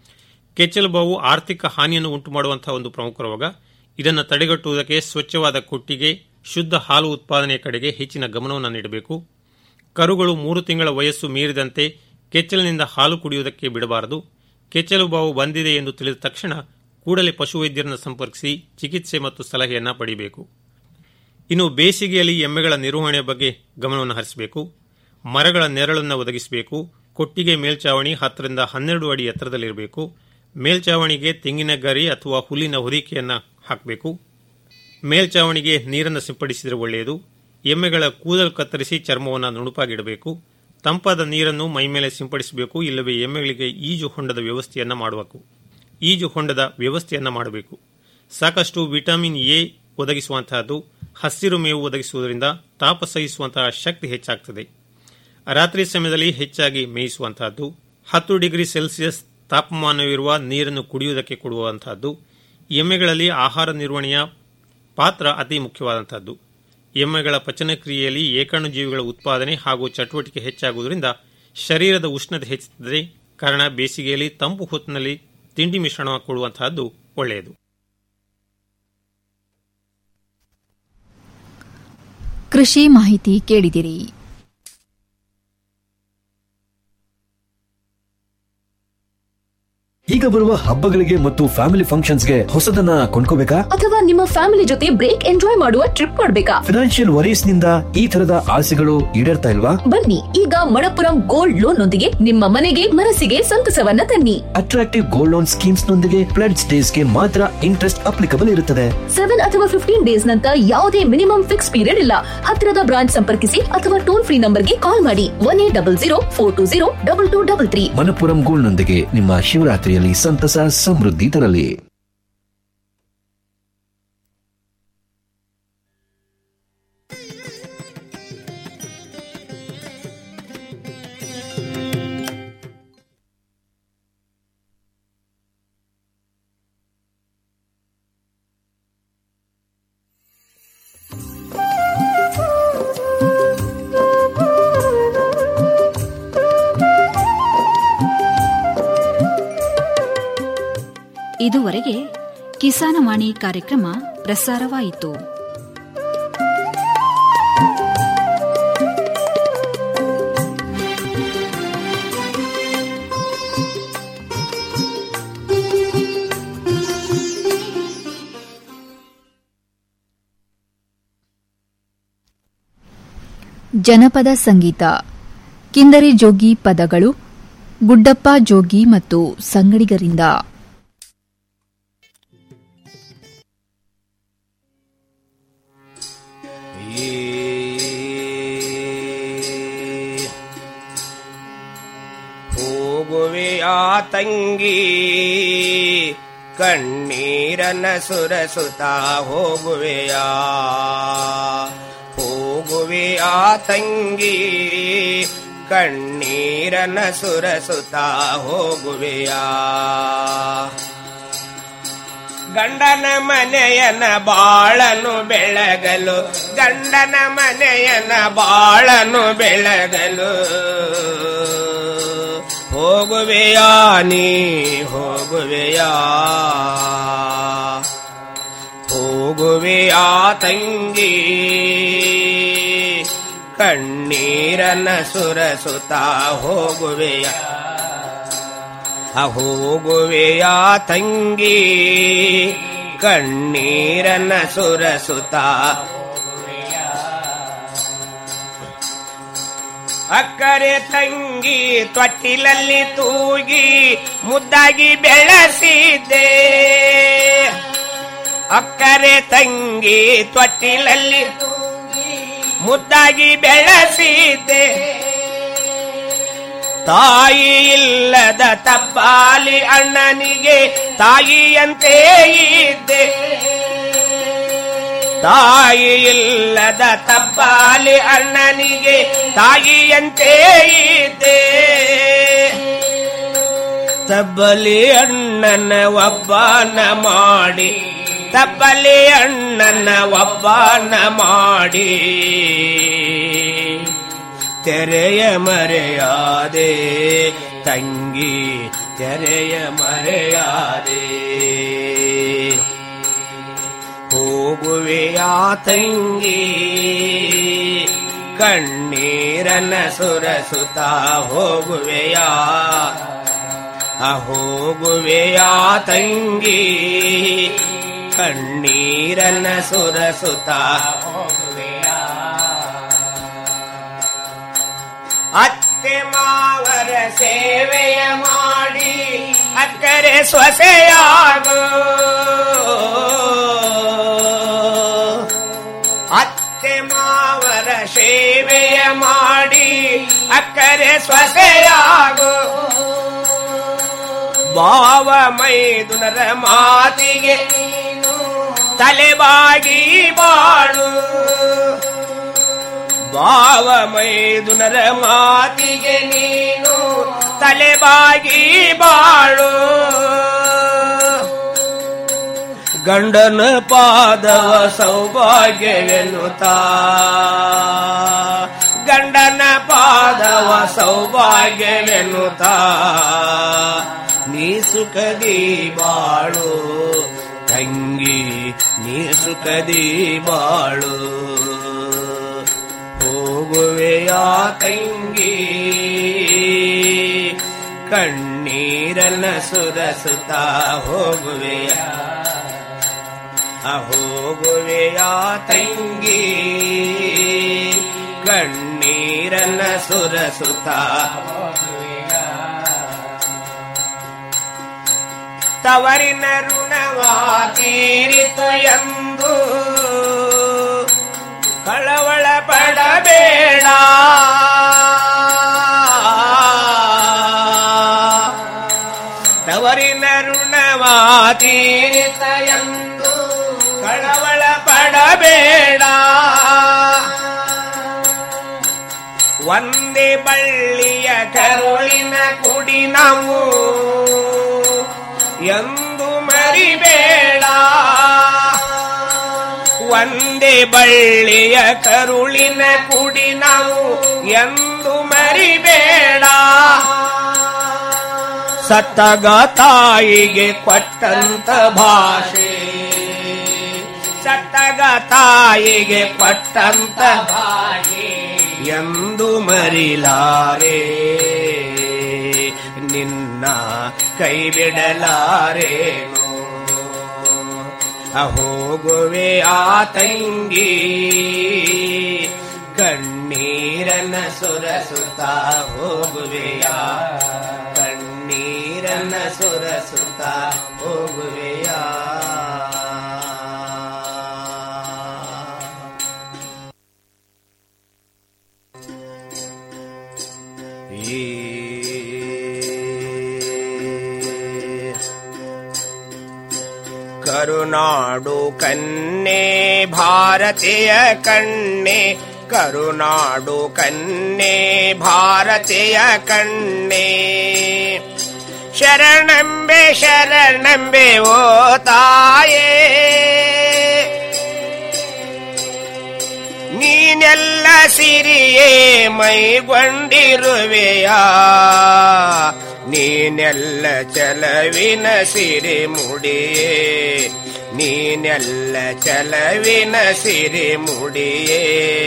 ಕೆಚ್ಚಲು ಬಾವು ಆರ್ಥಿಕ ಹಾನಿಯನ್ನು ಉಂಟು ಮಾಡುವಂತಹ ಒಂದು ಪ್ರಮುಖ ರೋಗ ಇದನ್ನು ತಡೆಗಟ್ಟುವುದಕ್ಕೆ ಸ್ವಚ್ಛವಾದ ಕೊಟ್ಟಿಗೆ ಶುದ್ಧ ಹಾಲು ಉತ್ಪಾದನೆಯ ಕಡೆಗೆ ಹೆಚ್ಚಿನ ಗಮನವನ್ನು ನೀಡಬೇಕು ಕರುಗಳು ಮೂರು ತಿಂಗಳ ವಯಸ್ಸು ಮೀರಿದಂತೆ ಕೆಚ್ಚಲಿನಿಂದ ಹಾಲು ಕುಡಿಯುವುದಕ್ಕೆ ಬಿಡಬಾರದು ಕೆಚ್ಚಲು ಬಾವು ಬಂದಿದೆ ಎಂದು ತಿಳಿದ ತಕ್ಷಣ ಕೂಡಲೇ ಪಶುವೈದ್ಯರನ್ನು ಸಂಪರ್ಕಿಸಿ ಚಿಕಿತ್ಸೆ ಮತ್ತು ಸಲಹೆಯನ್ನು ಪಡೆಯಬೇಕು ಇನ್ನು ಬೇಸಿಗೆಯಲ್ಲಿ ಎಮ್ಮೆಗಳ ನಿರ್ವಹಣೆಯ ಬಗ್ಗೆ ಗಮನವನ್ನು ಹರಿಸಬೇಕು ಮರಗಳ ನೆರಳನ್ನು ಒದಗಿಸಬೇಕು ಕೊಟ್ಟಿಗೆ ಮೇಲ್ಚಾವಣಿ ಹತ್ತರಿಂದ ಹನ್ನೆರಡು ಅಡಿ ಎತ್ತರದಲ್ಲಿರಬೇಕು ಮೇಲ್ಚಾವಣಿಗೆ ತೆಂಗಿನ ಗರಿ ಅಥವಾ ಹುಲ್ಲಿನ ಹೊದಿಕೆಯನ್ನು ಹಾಕಬೇಕು ಮೇಲ್ಚಾವಣಿಗೆ ನೀರನ್ನು ಸಿಂಪಡಿಸಿದರೆ ಒಳ್ಳೆಯದು ಎಮ್ಮೆಗಳ ಕೂದಲು ಕತ್ತರಿಸಿ ಚರ್ಮವನ್ನು ನುಣುಪಾಗಿಡಬೇಕು ತಂಪಾದ ನೀರನ್ನು ಮೈಮೇಲೆ ಸಿಂಪಡಿಸಬೇಕು ಇಲ್ಲವೇ ಎಮ್ಮೆಗಳಿಗೆ ಈಜು ಹೊಂಡದ ವ್ಯವಸ್ಥೆಯನ್ನು ಮಾಡಬೇಕು ಈಜು ಹೊಂಡದ ವ್ಯವಸ್ಥೆಯನ್ನು ಮಾಡಬೇಕು ಸಾಕಷ್ಟು ವಿಟಮಿನ್ ಎ ಒದಗಿಸುವಂತಹದ್ದು ಹಸಿರು ಮೇವು ಒದಗಿಸುವುದರಿಂದ ತಾಪ ಸಹಿಸುವಂತಹ ಶಕ್ತಿ ಹೆಚ್ಚಾಗ್ತದೆ ರಾತ್ರಿ ಸಮಯದಲ್ಲಿ ಹೆಚ್ಚಾಗಿ ಮೇಯಿಸುವಂತಹದ್ದು ಹತ್ತು ಡಿಗ್ರಿ ಸೆಲ್ಸಿಯಸ್ ತಾಪಮಾನವಿರುವ ನೀರನ್ನು ಕುಡಿಯುವುದಕ್ಕೆ ಕೊಡುವಂತಹದ್ದು ಎಮ್ಮೆಗಳಲ್ಲಿ ಆಹಾರ ನಿರ್ವಹಣೆಯ ಪಾತ್ರ ಅತಿ ಮುಖ್ಯವಾದಂತಹದ್ದು ಎಮ್ಮೆಗಳ ಪಚನಕ್ರಿಯೆಯಲ್ಲಿ ಏಕಾಣುಜೀವಿಗಳ ಉತ್ಪಾದನೆ ಹಾಗೂ ಚಟುವಟಿಕೆ ಹೆಚ್ಚಾಗುವುದರಿಂದ ಶರೀರದ ಉಷ್ಣತೆ ಹೆಚ್ಚುತ್ತದೆ ಕಾರಣ ಬೇಸಿಗೆಯಲ್ಲಿ ತಂಪು ಹೊತ್ತಿನಲ್ಲಿ ತಿಂಡಿ ಮಿಶ್ರಣ ಕೊಡುವಂತಹದ್ದು ಒಳ್ಳೆಯದು ಕೃಷಿ ಮಾಹಿತಿ ಕೇಳಿದಿರಿ ಈಗ ಬರುವ ಹಬ್ಬಗಳಿಗೆ ಮತ್ತು ಫ್ಯಾಮಿಲಿ ಫಂಕ್ಷನ್ಸ್ಗೆ ಹೊಸದನ್ನ ಕೊಂಡ್ಕೋಬೇಕಾ ಅಥವಾ ನಿಮ್ಮ ಫ್ಯಾಮಿಲಿ ಜೊತೆ ಬ್ರೇಕ್ ಎಂಜಾಯ್ ಮಾಡುವ ಟ್ರಿಪ್ ಮಾಡ್ಬೇಕಾ ಫಿನಾನ್ಷಿಯಲ್ ವರೀಸ್ ನಿಂದ ಈ ತರದ ಆಸೆಗಳು ಈಡೇರ್ತಾ ಇಲ್ವಾ ಬನ್ನಿ ಈಗ ಮಣಪುರಂ ಗೋಲ್ಡ್ ಲೋನ್ ನೊಂದಿಗೆ ನಿಮ್ಮ ಮನೆಗೆ ಮನಸ್ಸಿಗೆ ಸಂತಸವನ್ನ ತನ್ನಿ ಅಟ್ರಾಕ್ಟಿವ್ ಗೋಲ್ಡ್ ಲೋನ್ ಸ್ಕೀಮ್ಸ್ ನೊಂದಿಗೆ ಪ್ಲೆಡ್ಸ್ ಡೇಸ್ ಗೆ ಮಾತ್ರ ಇಂಟ್ರೆಸ್ಟ್ ಅಪ್ಲಿಕಬಲ್ ಇರುತ್ತದೆ ಸೆವೆನ್ ಅಥವಾ ಫಿಫ್ಟೀನ್ ಡೇಸ್ ನಂತರ ಯಾವುದೇ ಮಿನಿಮಮ್ ಫಿಕ್ಸ್ ಪೀರಿಯಡ್ ಇಲ್ಲ ಹತ್ತಿರದ ಬ್ರಾಂಚ್ ಸಂಪರ್ಕಿಸಿ ಅಥವಾ ಟೋಲ್ ಫ್ರೀ ನಂಬರ್ಗೆ ಕಾಲ್ ಮಾಡಿ one eight double zero four two zero double two double three Manappuram gold ನೊಂದಿಗೆ ನಿಮ್ಮ ಶಿವರಾತ್ರಿಯಲ್ಲಿ ಸಂತಸ ಸಮೃದ್ಧಿ ತರಲಿ ಇದುವರೆಗೆ ಕಿಸಾನವಾಣಿ ಕಾರ್ಯಕ್ರಮ ಪ್ರಸಾರವಾಯಿತು ಜನಪದ ಸಂಗೀತ ಕಿಂದರಿ ಜೋಗಿ ಪದಗಳು ಗುಡ್ಡಪ್ಪ ಜೋಗಿ ಮತ್ತು ಸಂಗಡಿಗರಿಂದ ಹೋಗುವೆಯ ತಂಗಿ ಕಣ್ಣೀರನ ಸುರಸುತ್ತ ಹೋಗುವೆಯ ಹೋಗುವೆಯ ತಂಗಿ ಕಣ್ಣೀರನ ಸುರಸುತ್ತ ಹೋಗುವೆಯ ಗಂಡನ ಮನೆಯನ ಬಾಳನು ಬೆಳಗಲು ಗಂಡನ ಮನೆಯನ ಬಾಳನು ಬೆಳಗಲು ಹೋಗುವೆಯಾ ನೀ ಹೋಗುವೆಯಾ ಹೋಗುವೆಯಾ ತಂಗಿ ಕಣ್ಣೀರನ ಸುರಸುತ್ತ ಹೋಗುವೆಯ ಹೋಗುವೆಯಾ ತಂಗಿ ಕಣ್ಣೀರನ ಸುರಸುತ್ತ ಅಕ್ಕರೆ ತಂಗಿ ತೊಟ್ಟಿಲಲ್ಲಿ ತೂಗಿ ಮುದ್ದಾಗಿ ಬೆಳೆಸಿದ್ದೆ ಅಕ್ಕರೆ ತಂಗಿ ತೊಟ್ಟಿಲಲ್ಲಿ ಮುದ್ದಾಗಿ ಬೆಳೆಸಿದ್ದೆ ತಾಯಿ ಇಲ್ಲದ ತಪ್ಪಾಲಿ ಅಣ್ಣನಿಗೆ ತಾಯಿಯಂತೆ ಇದ್ದೆ ತಾಯಿ ಇಲ್ಲದ ತಪ್ಪಾಲಿ ಅಣ್ಣನಿಗೆ ತಾಯಿಯಂತೆ ಇದ್ದೆ ತಬ್ಬಲಿ ಅಣ್ಣನ ಒಬ್ಬನ ಮಾಡಿ ತಬ್ಬಲಿ ಅಣ್ಣನ ಒಬ್ಬನ ಮಾಡಿ ತೆರೆಯ ಮರೆಯಾದೆ ತಂಗಿ ತೆರೆಯ ಮರೆಯಾದೆ ಹೋಗುವೆಯಾ ತಂಗಿ ಕಣ್ಣೀರನ ಸುರಸುತ್ತ ಹೋಗುವೆಯಾ ಹೋಗುವೆಯಾ ತಂಗಿ ಕಣ್ಣೀರನ ಸುರಸುತ್ತ ಹೋಗುವೆಯಾ ಅತ್ತೆ ಮಾವರ ಸೇವೆಯ ಮಾಡಿ ಅಕ್ಕರೆ ಸೊಸೆಯಾಗು ಅತ್ತೆ ಮಾವರ ಸೇವೆಯ ಮಾಡಿ ಅಕ್ಕರೆ ಸೊಸೆಯಾಗು ಭಾವ ಮೈದುನರ ಮಾತಿಗೆ ತಲೆಬಾಗಿ ಬಾಳು ಭಾವ ಮೈದುನರ ಮಾತಿಗೆ ನೀನು ತಲೆಬಾಗಿ ಬಾಳು ಗಂಡನ ಪಾದವ ಸೌಭಾಗ್ಯವೆನ್ನುತ್ತಾ ಗಂಡನ ಪಾದವ ಸೌಭಾಗ್ಯವೆನ್ನುತ್ತ ನೀ ಸುಖದಿ ಬಾಳು ತಂಗಿ ನೀ ಸುಖದಿ ಬಾಳು ಹೋಗುವೆಯ ತಂಗಿ ಕಣ್ಣೀರನ್ನ ಸುರಸುತ್ತ ಹೋಗುವೆಯ ಹೋಗುವೆಯ ತಂಗಿ ಕಣ್ಣೀರನ್ನ ಸುರಸುತ್ತ ತವರಿನ ಋಣವಾ ತೀರಿತು ಎಂದು ಕಳವಳ ಪಡಬೇಡ ತವರಿನ ಋಣವಾ ತೀರಿತ ಎಂದು ಕಳವಳ ಪಡಬೇಡ ಒಂದೇ ಬಳ್ಳಿಯ ಕರುಳಿನ ಕುಡಿ ನಾವು ಎಂದು ಮರಿಬೇಡ ಒಂದೇ ಬಳ್ಳಿಯ ಕರುಳಿನ ಕುಡಿ ನಾವು ಎಂದು ಮರಿಬೇಡ ಸತ್ತಗ ತಾಯಿಗೆ ಕೊಟ್ಟಂತ ಭಾಷೆ ಸತ್ತಗ ತಾಯಿಗೆ ಕೊಟ್ಟಂತ ಭಾಷೆ ಎಂದು ಮರಿಲಾರೆ ನಿನ್ನ ಕೈ ಬಿಡಲಾರೇನು ಹೋಗುವೆ ಆ ತಂಗಿ ಕಣ್ಣೀರನ್ನ ಸುರಸುತ್ತ ಹೋಗುವೆಯ ಕಣ್ಣೀರನ್ನ ಸುರಸುತ್ತ ಹೋಗುವೆಯ ಕರುನಾಡು ಕನ್ನೆ ಭಾರತೀಯ ಕಣ್ಣೆ ಕರುನಾಡು ಕನ್ನೆ ಭಾರತೀಯ ಕಣ್ಣೆ ಶರಣಂಬೆ ಶರಣಂಬೆ ಓ ತಾಯೇ ನೀನೆಲ್ಲ ಸಿರಿಯೇ ಮೈಗೊಂಡಿರುವೆಯಾ ನೀನೆಲ್ಲ ಚಲವಿನ ಸಿರಿ ಮುಡಿಯೇ ನೀನೆಲ್ಲ ಚಲವಿನ ಸಿರಿ ಮುಡಿಯೇ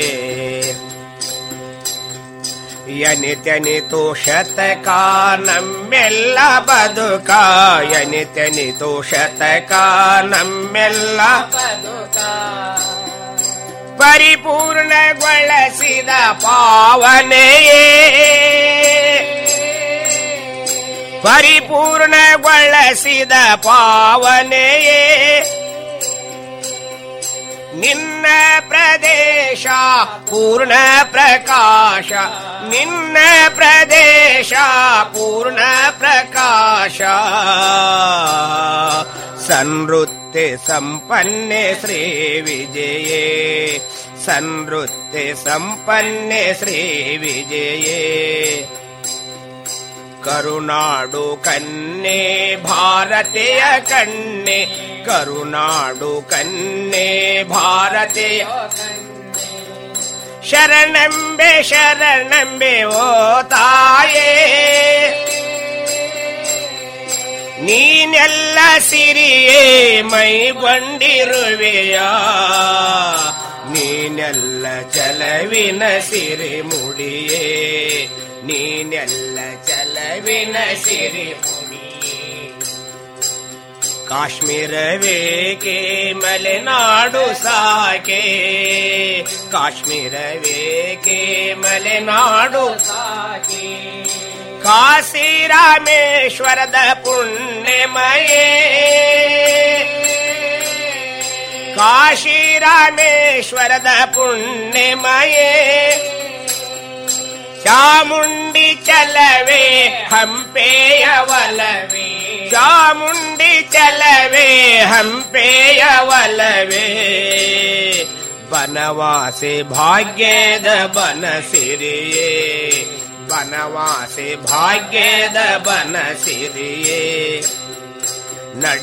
ಯನಿತನಿತು ಶತಕ ನಮ್ಮೆಲ್ಲ ಬದುಕ ಯನಿತನಿತು ಶತಕ ನಮ್ಮೆಲ್ಲ ಬದುಕ ಪರಿಪೂರ್ಣಗೊಳಿಸಿದ ಪಾವನೆಯೇ ಪರಿಪೂರ್ಣಗೊಳಿಸಿದ ಪಾವನೆಯೇ ನಿನ್ನ ಪ್ರದೇಶ ಪೂರ್ಣ ಪ್ರಕಾಶ ನಿನ್ನ ಪ್ರದೇಶ ಪೂರ್ಣ ಪ್ರಕಾಶ ಸಂವೃತ್ತಿ ಸಂಪನ್ನೆ ಶ್ರೀ ವಿಜಯೇ ಸಂವೃತ್ತಿ ಸಂಪನ್ನೆ ಶ್ರೀ ವಿಜಯೇ ಕರುನಾಡು ಕನ್ನೆ ಭಾರತೀಯ ಕಣ್ಣೆ ಕರುನಾಡು ಕನ್ನೆ ಭಾರತೀಯ ಶರಣಂಬೆ ಶರಣಂಬೆ ಓ ತಾಯೇ ನೀನೆಲ್ಲ ಸಿರಿಯೇ ಮೈಗೊಂಡಿರುವೆಯಾ ನೀನೆಲ್ಲ ಚಲವಿನ ಸಿರಿ ಮುಡಿಯೇ ನೀನೆಲ್ಲ ಚಲವಿನ ಸಿರಿ ಮುಡಿಯೇ ಕಾಶ್ಮೀರವೇಕೆ ಮಲೆನಾಡು ಸಾಕೆ ಕಾಶ್ಮೀರವೇಕೆ ಮಲೆನಾಡು ಸಾಕೆ ಕಾಶಿ ರಾಮೇಶ್ವರದ ಪುಣ್ಯಮಯೇ ಕಾಶಿ ರಾಮೇಶ್ವರದ ಪುಣ್ಯಮಯೇ ಚಾಮುಂಡಿ ಚಲವೇ ಹಂಪೆಯ ಒಲವೇ ಚಾಮುಂಡಿ ಚಲವೇ ಹಂಪೆಯ ಒಲವೇ ಬನವಾಸಿ ಭಾಗ್ಯದ ಬನ ಸಿರಿಯೇ ಬನವಾಸಿ ಭಾಗ್ಯದ ಬನ ಸಿರಿಯೇ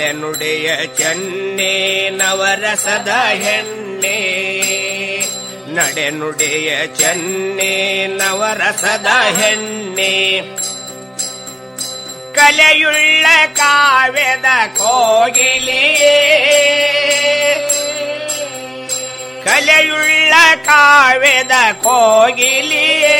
ನಡೆನುಡೆಯ ಚೆನ್ನೆ ನವರಸದ ಹೆಣ್ಣೆ ನಡೆ ನುಡಿಯ ಚೆನ್ನೆ ನವರಸದ ಹೆಣ್ಣೆ ಕಲೆಯುಳ್ಳ ಕಾವ್ಯದ ಕೋಗಿಲಿಯೇ ಕಲೆಯುಳ್ಳ ಕಾವ್ಯದ ಕೋಗಿಲಿಯೇ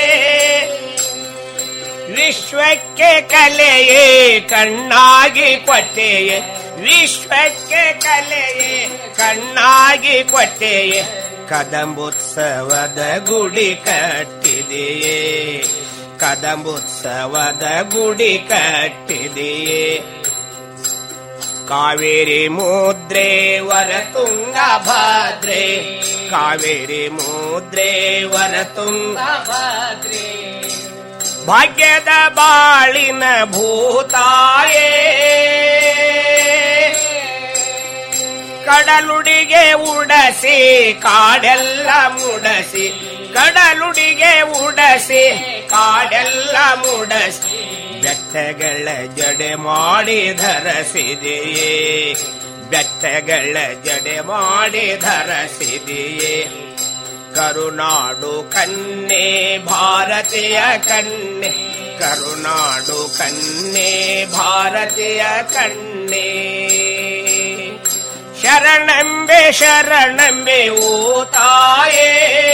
ವಿಶ್ವಕ್ಕೆ ಕಲೆಯೇ ಕಣ್ಣಾಗಿ ಕೊಟ್ಟೆಯೇ ವಿಶ್ವಕ್ಕೆ ಕಲೆಯೇ ಕಣ್ಣಾಗಿ ಕೊಟ್ಟೆಯೇ ಕದಂಬೋತ್ಸವದ ಗುಡಿ ಕಟ್ಟಿದೆಯೇ ಕದಂಬೋತ್ಸವದ ಗುಡಿ ಕಟ್ಟಿದೆಯೇ ಕಾವೇರಿ ಮುದ್ರೆ ವರತುಂಗ ಭದ್ರೆ ಕಾವೇರಿ ಮುದ್ರೆ ವರತುಂಗ ಭದ್ರೆ ಭಾಗ್ಯದ ಬಾಳಿನ ಭೂತಾಯೇ ಕಡಲುಡಿಗೆ ಉಡಸಿ ಕಾಡೆಲ್ಲ ಮುಡಸಿ ಕಡಲುಡಿಗೆ ಉಡಸಿ ಕಾಡೆಲ್ಲ ಮುಡಸಿ ಬೆಟ್ಟಗಳ ಜಡೆ ಮಾಡಿ ಧರಸಿದೆಯೇ ಬೆಟ್ಟಗಳ ಜಡೆ ಮಾಡಿ ಧರಸಿದೆಯೇ ಕರುನಾಡು ಕನ್ನೆ ಭಾರತೀಯ ಕನ್ನೆ ಕರುನಾಡು ಕನ್ನೆ ಭಾರತೀಯ ಕನ್ನೆ ಶರಣಂಬೆ ಶರಣಂಬೆ ಓ ತಾಯೇ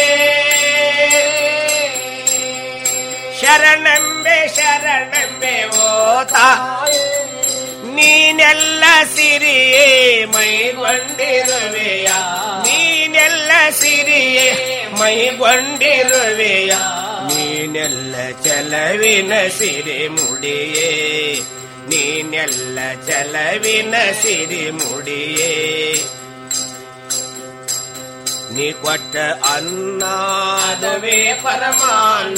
ಶರಣಂಬೆ ಶರಣಂಬೆ ಓ ತಾಯೇ ನೀನೆಲ್ಲ ಸಿರಿಯೇ ಮೈಗೊಂಡಿರುವೆಯ ನೀನೆಲ್ಲ ಸಿರಿಯೇ ಮೈಗೊಂಡಿರುವೆಯ ನೀನೆಲ್ಲ ಚಲವಿನ ಸಿರಿ ಮುಡಿಯೇ ನೀನೆಲ್ಲ ಚಲವಿನ ಸಿರಿ ಮುಡಿಯೇ ನೀ ಕೊಟ್ಟ ಅನ್ನದವೇ ಪರಮಾನ್ನ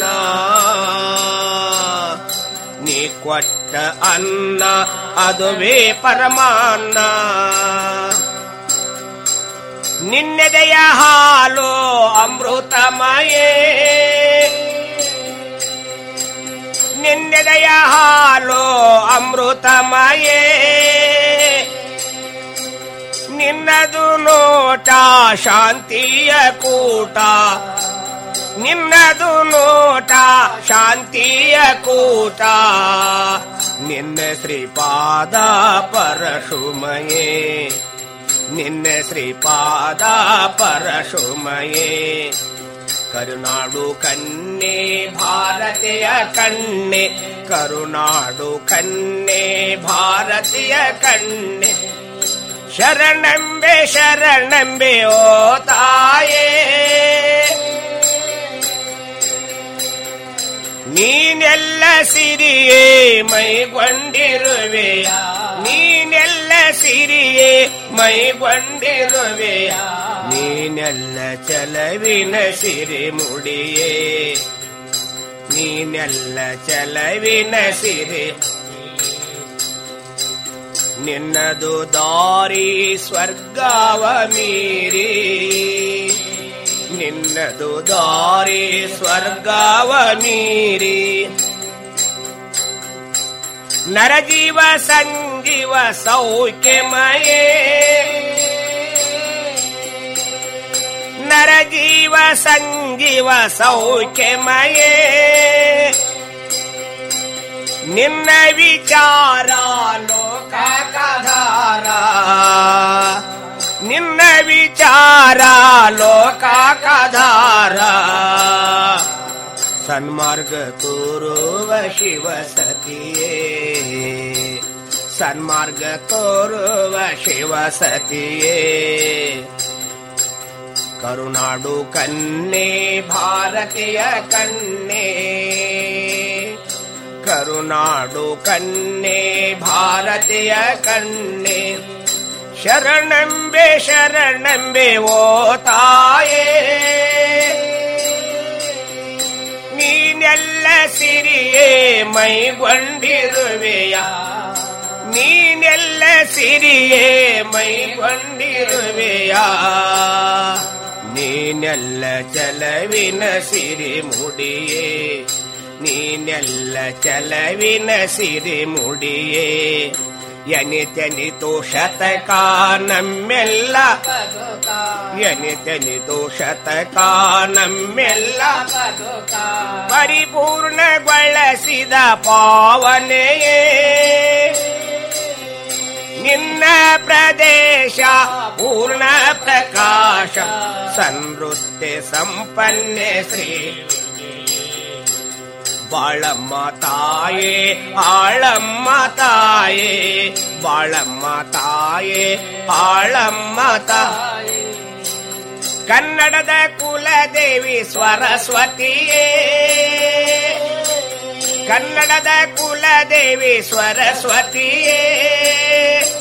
ನೀ ಕೊಟ್ಟ ಅನ್ನ ಅದುವೇ ಪರಮಾನ್ನ ನಿನ್ನೆದೆಯ ಹಾಲು ಅಮೃತಮಯೇ ನಿನ್ನೆದೆಯ ಹಾಲು ಅಮೃತಮಯೇ ನಿನ್ನದು ನೋಟ ಶಾಂತಿಯ ಕೂಟ ನಿನ್ನದು ನೋಟ ಶಾಂತಿಯ ಕೂಟ ನಿನ್ನ ಶ್ರೀಪಾದ ಪರಶುಮಯೇ ನಿನ್ನ ಶ್ರೀಪಾದ ಪರಶುಮಯೇ ಕರುನಾಡು ಕನ್ನೆ ಭಾರತೀಯ ಕಣ್ಣೆ ಕರುನಾಡು ಕನ್ನೆ ಭಾರತೀಯ ಕಣ್ಣೆ ಶರಣಂಬೆ ಶರಣಂಬೆ ಓ ತಾಯೇ ನೀನೆಲ್ಲ ಸಿರಿಯೇ ಮೈಗೊಂಡಿರುವೆಯ ನೀನೆಲ್ಲ ಸಿರಿಯೇ ಮೈಗೊಂಡಿರುವೆಯ ನೀನೆಲ್ಲ ಚಲವಿನ ಸಿರಿ ಮುಡಿಯೇ ನೀನೆಲ್ಲ ಚಲವಿನ ಸಿರಿ ನಿನ್ನದು ದಾರಿ ಸ್ವರ್ಗವ ಮೀರಿ ನಿನ್ನದು ದಾರಿ ಸ್ವರ್ಗವ ಮೀರಿ ನರಜೀವ ಸಂಜೀವ ಸೌಖ್ಯಮಯೇ ನರಜೀವ ಸಂಜೀವ ಸೌಖ್ಯಮಯೇ ನಿನ್ನ ವಿಚಾರ ಲೋಕಧಾರ ನಿನ್ನ ವಿಚಾರ ಲೋಕಧಾರ ಸನ್ಮಾರ್ಗ ತೋರುವ ಶಿವ ಸತಿಯೇ ಸನ್ಮಾರ್ಗ ತೋರುವ ಶಿವ ಸತಿಯೇ ಕರುನಾಡು ಕನ್ನೆ ಭಾರತೀಯ ಕನ್ನೆ ಕರುನಾಡು ಕನ್ನೆ ಭಾರತೀಯ ಕನ್ನೆ ಶರಣಂಬೆ ಶರಣಂಬೆ ಓ ತಾಯೇ ನೀನೆಲ್ಲ ಸಿರಿಯೇ ಮೈಗೊಂಡಿರುವೆಯ ನೀನೆಲ್ಲ ಸಿರಿಯೇ ಮೈಗೊಂಡಿರುವೆಯ ನೀನೆಲ್ಲ ಚಲವಿನ ಸಿರಿ ಮುಡಿಯೇ ನೀನೆಲ್ಲ ಚಲವಿನ ಸಿರಿ ಮುಡಿಯೇ ಎನಿತೆನಿತು ಶತಕ ನಮ್ಮೆಲ್ಲ ಎನಿತೆನಿತು ಶತಕ ನಮ್ಮೆಲ್ಲ ಪರಿಪೂರ್ಣಗೊಳಿಸಿದ ಪಾವನೆಯೇ ನಿನ್ನ ಪ್ರದೇಶ ಪೂರ್ಣ ಪ್ರಕಾಶ ಸಂವೃತ್ತಿ ಸಂಪನ್ನೆ ಶ್ರೀ ಬಾಳಮ್ಮ ತಾಯೇ ಆಳಮ್ಮ ತಾಯೇ ಬಾಳಮ್ಮ ತಾಯೇ ಆಳಮ್ಮ ತಾಯೇ ಕನ್ನಡದ ಕುಲದೇವಿ ಸ್ವರಸ್ವತಿಯೇ ಕನ್ನಡದ ಕುಲದೇವಿ ಸ್ವರಸ್ವತಿಯೇ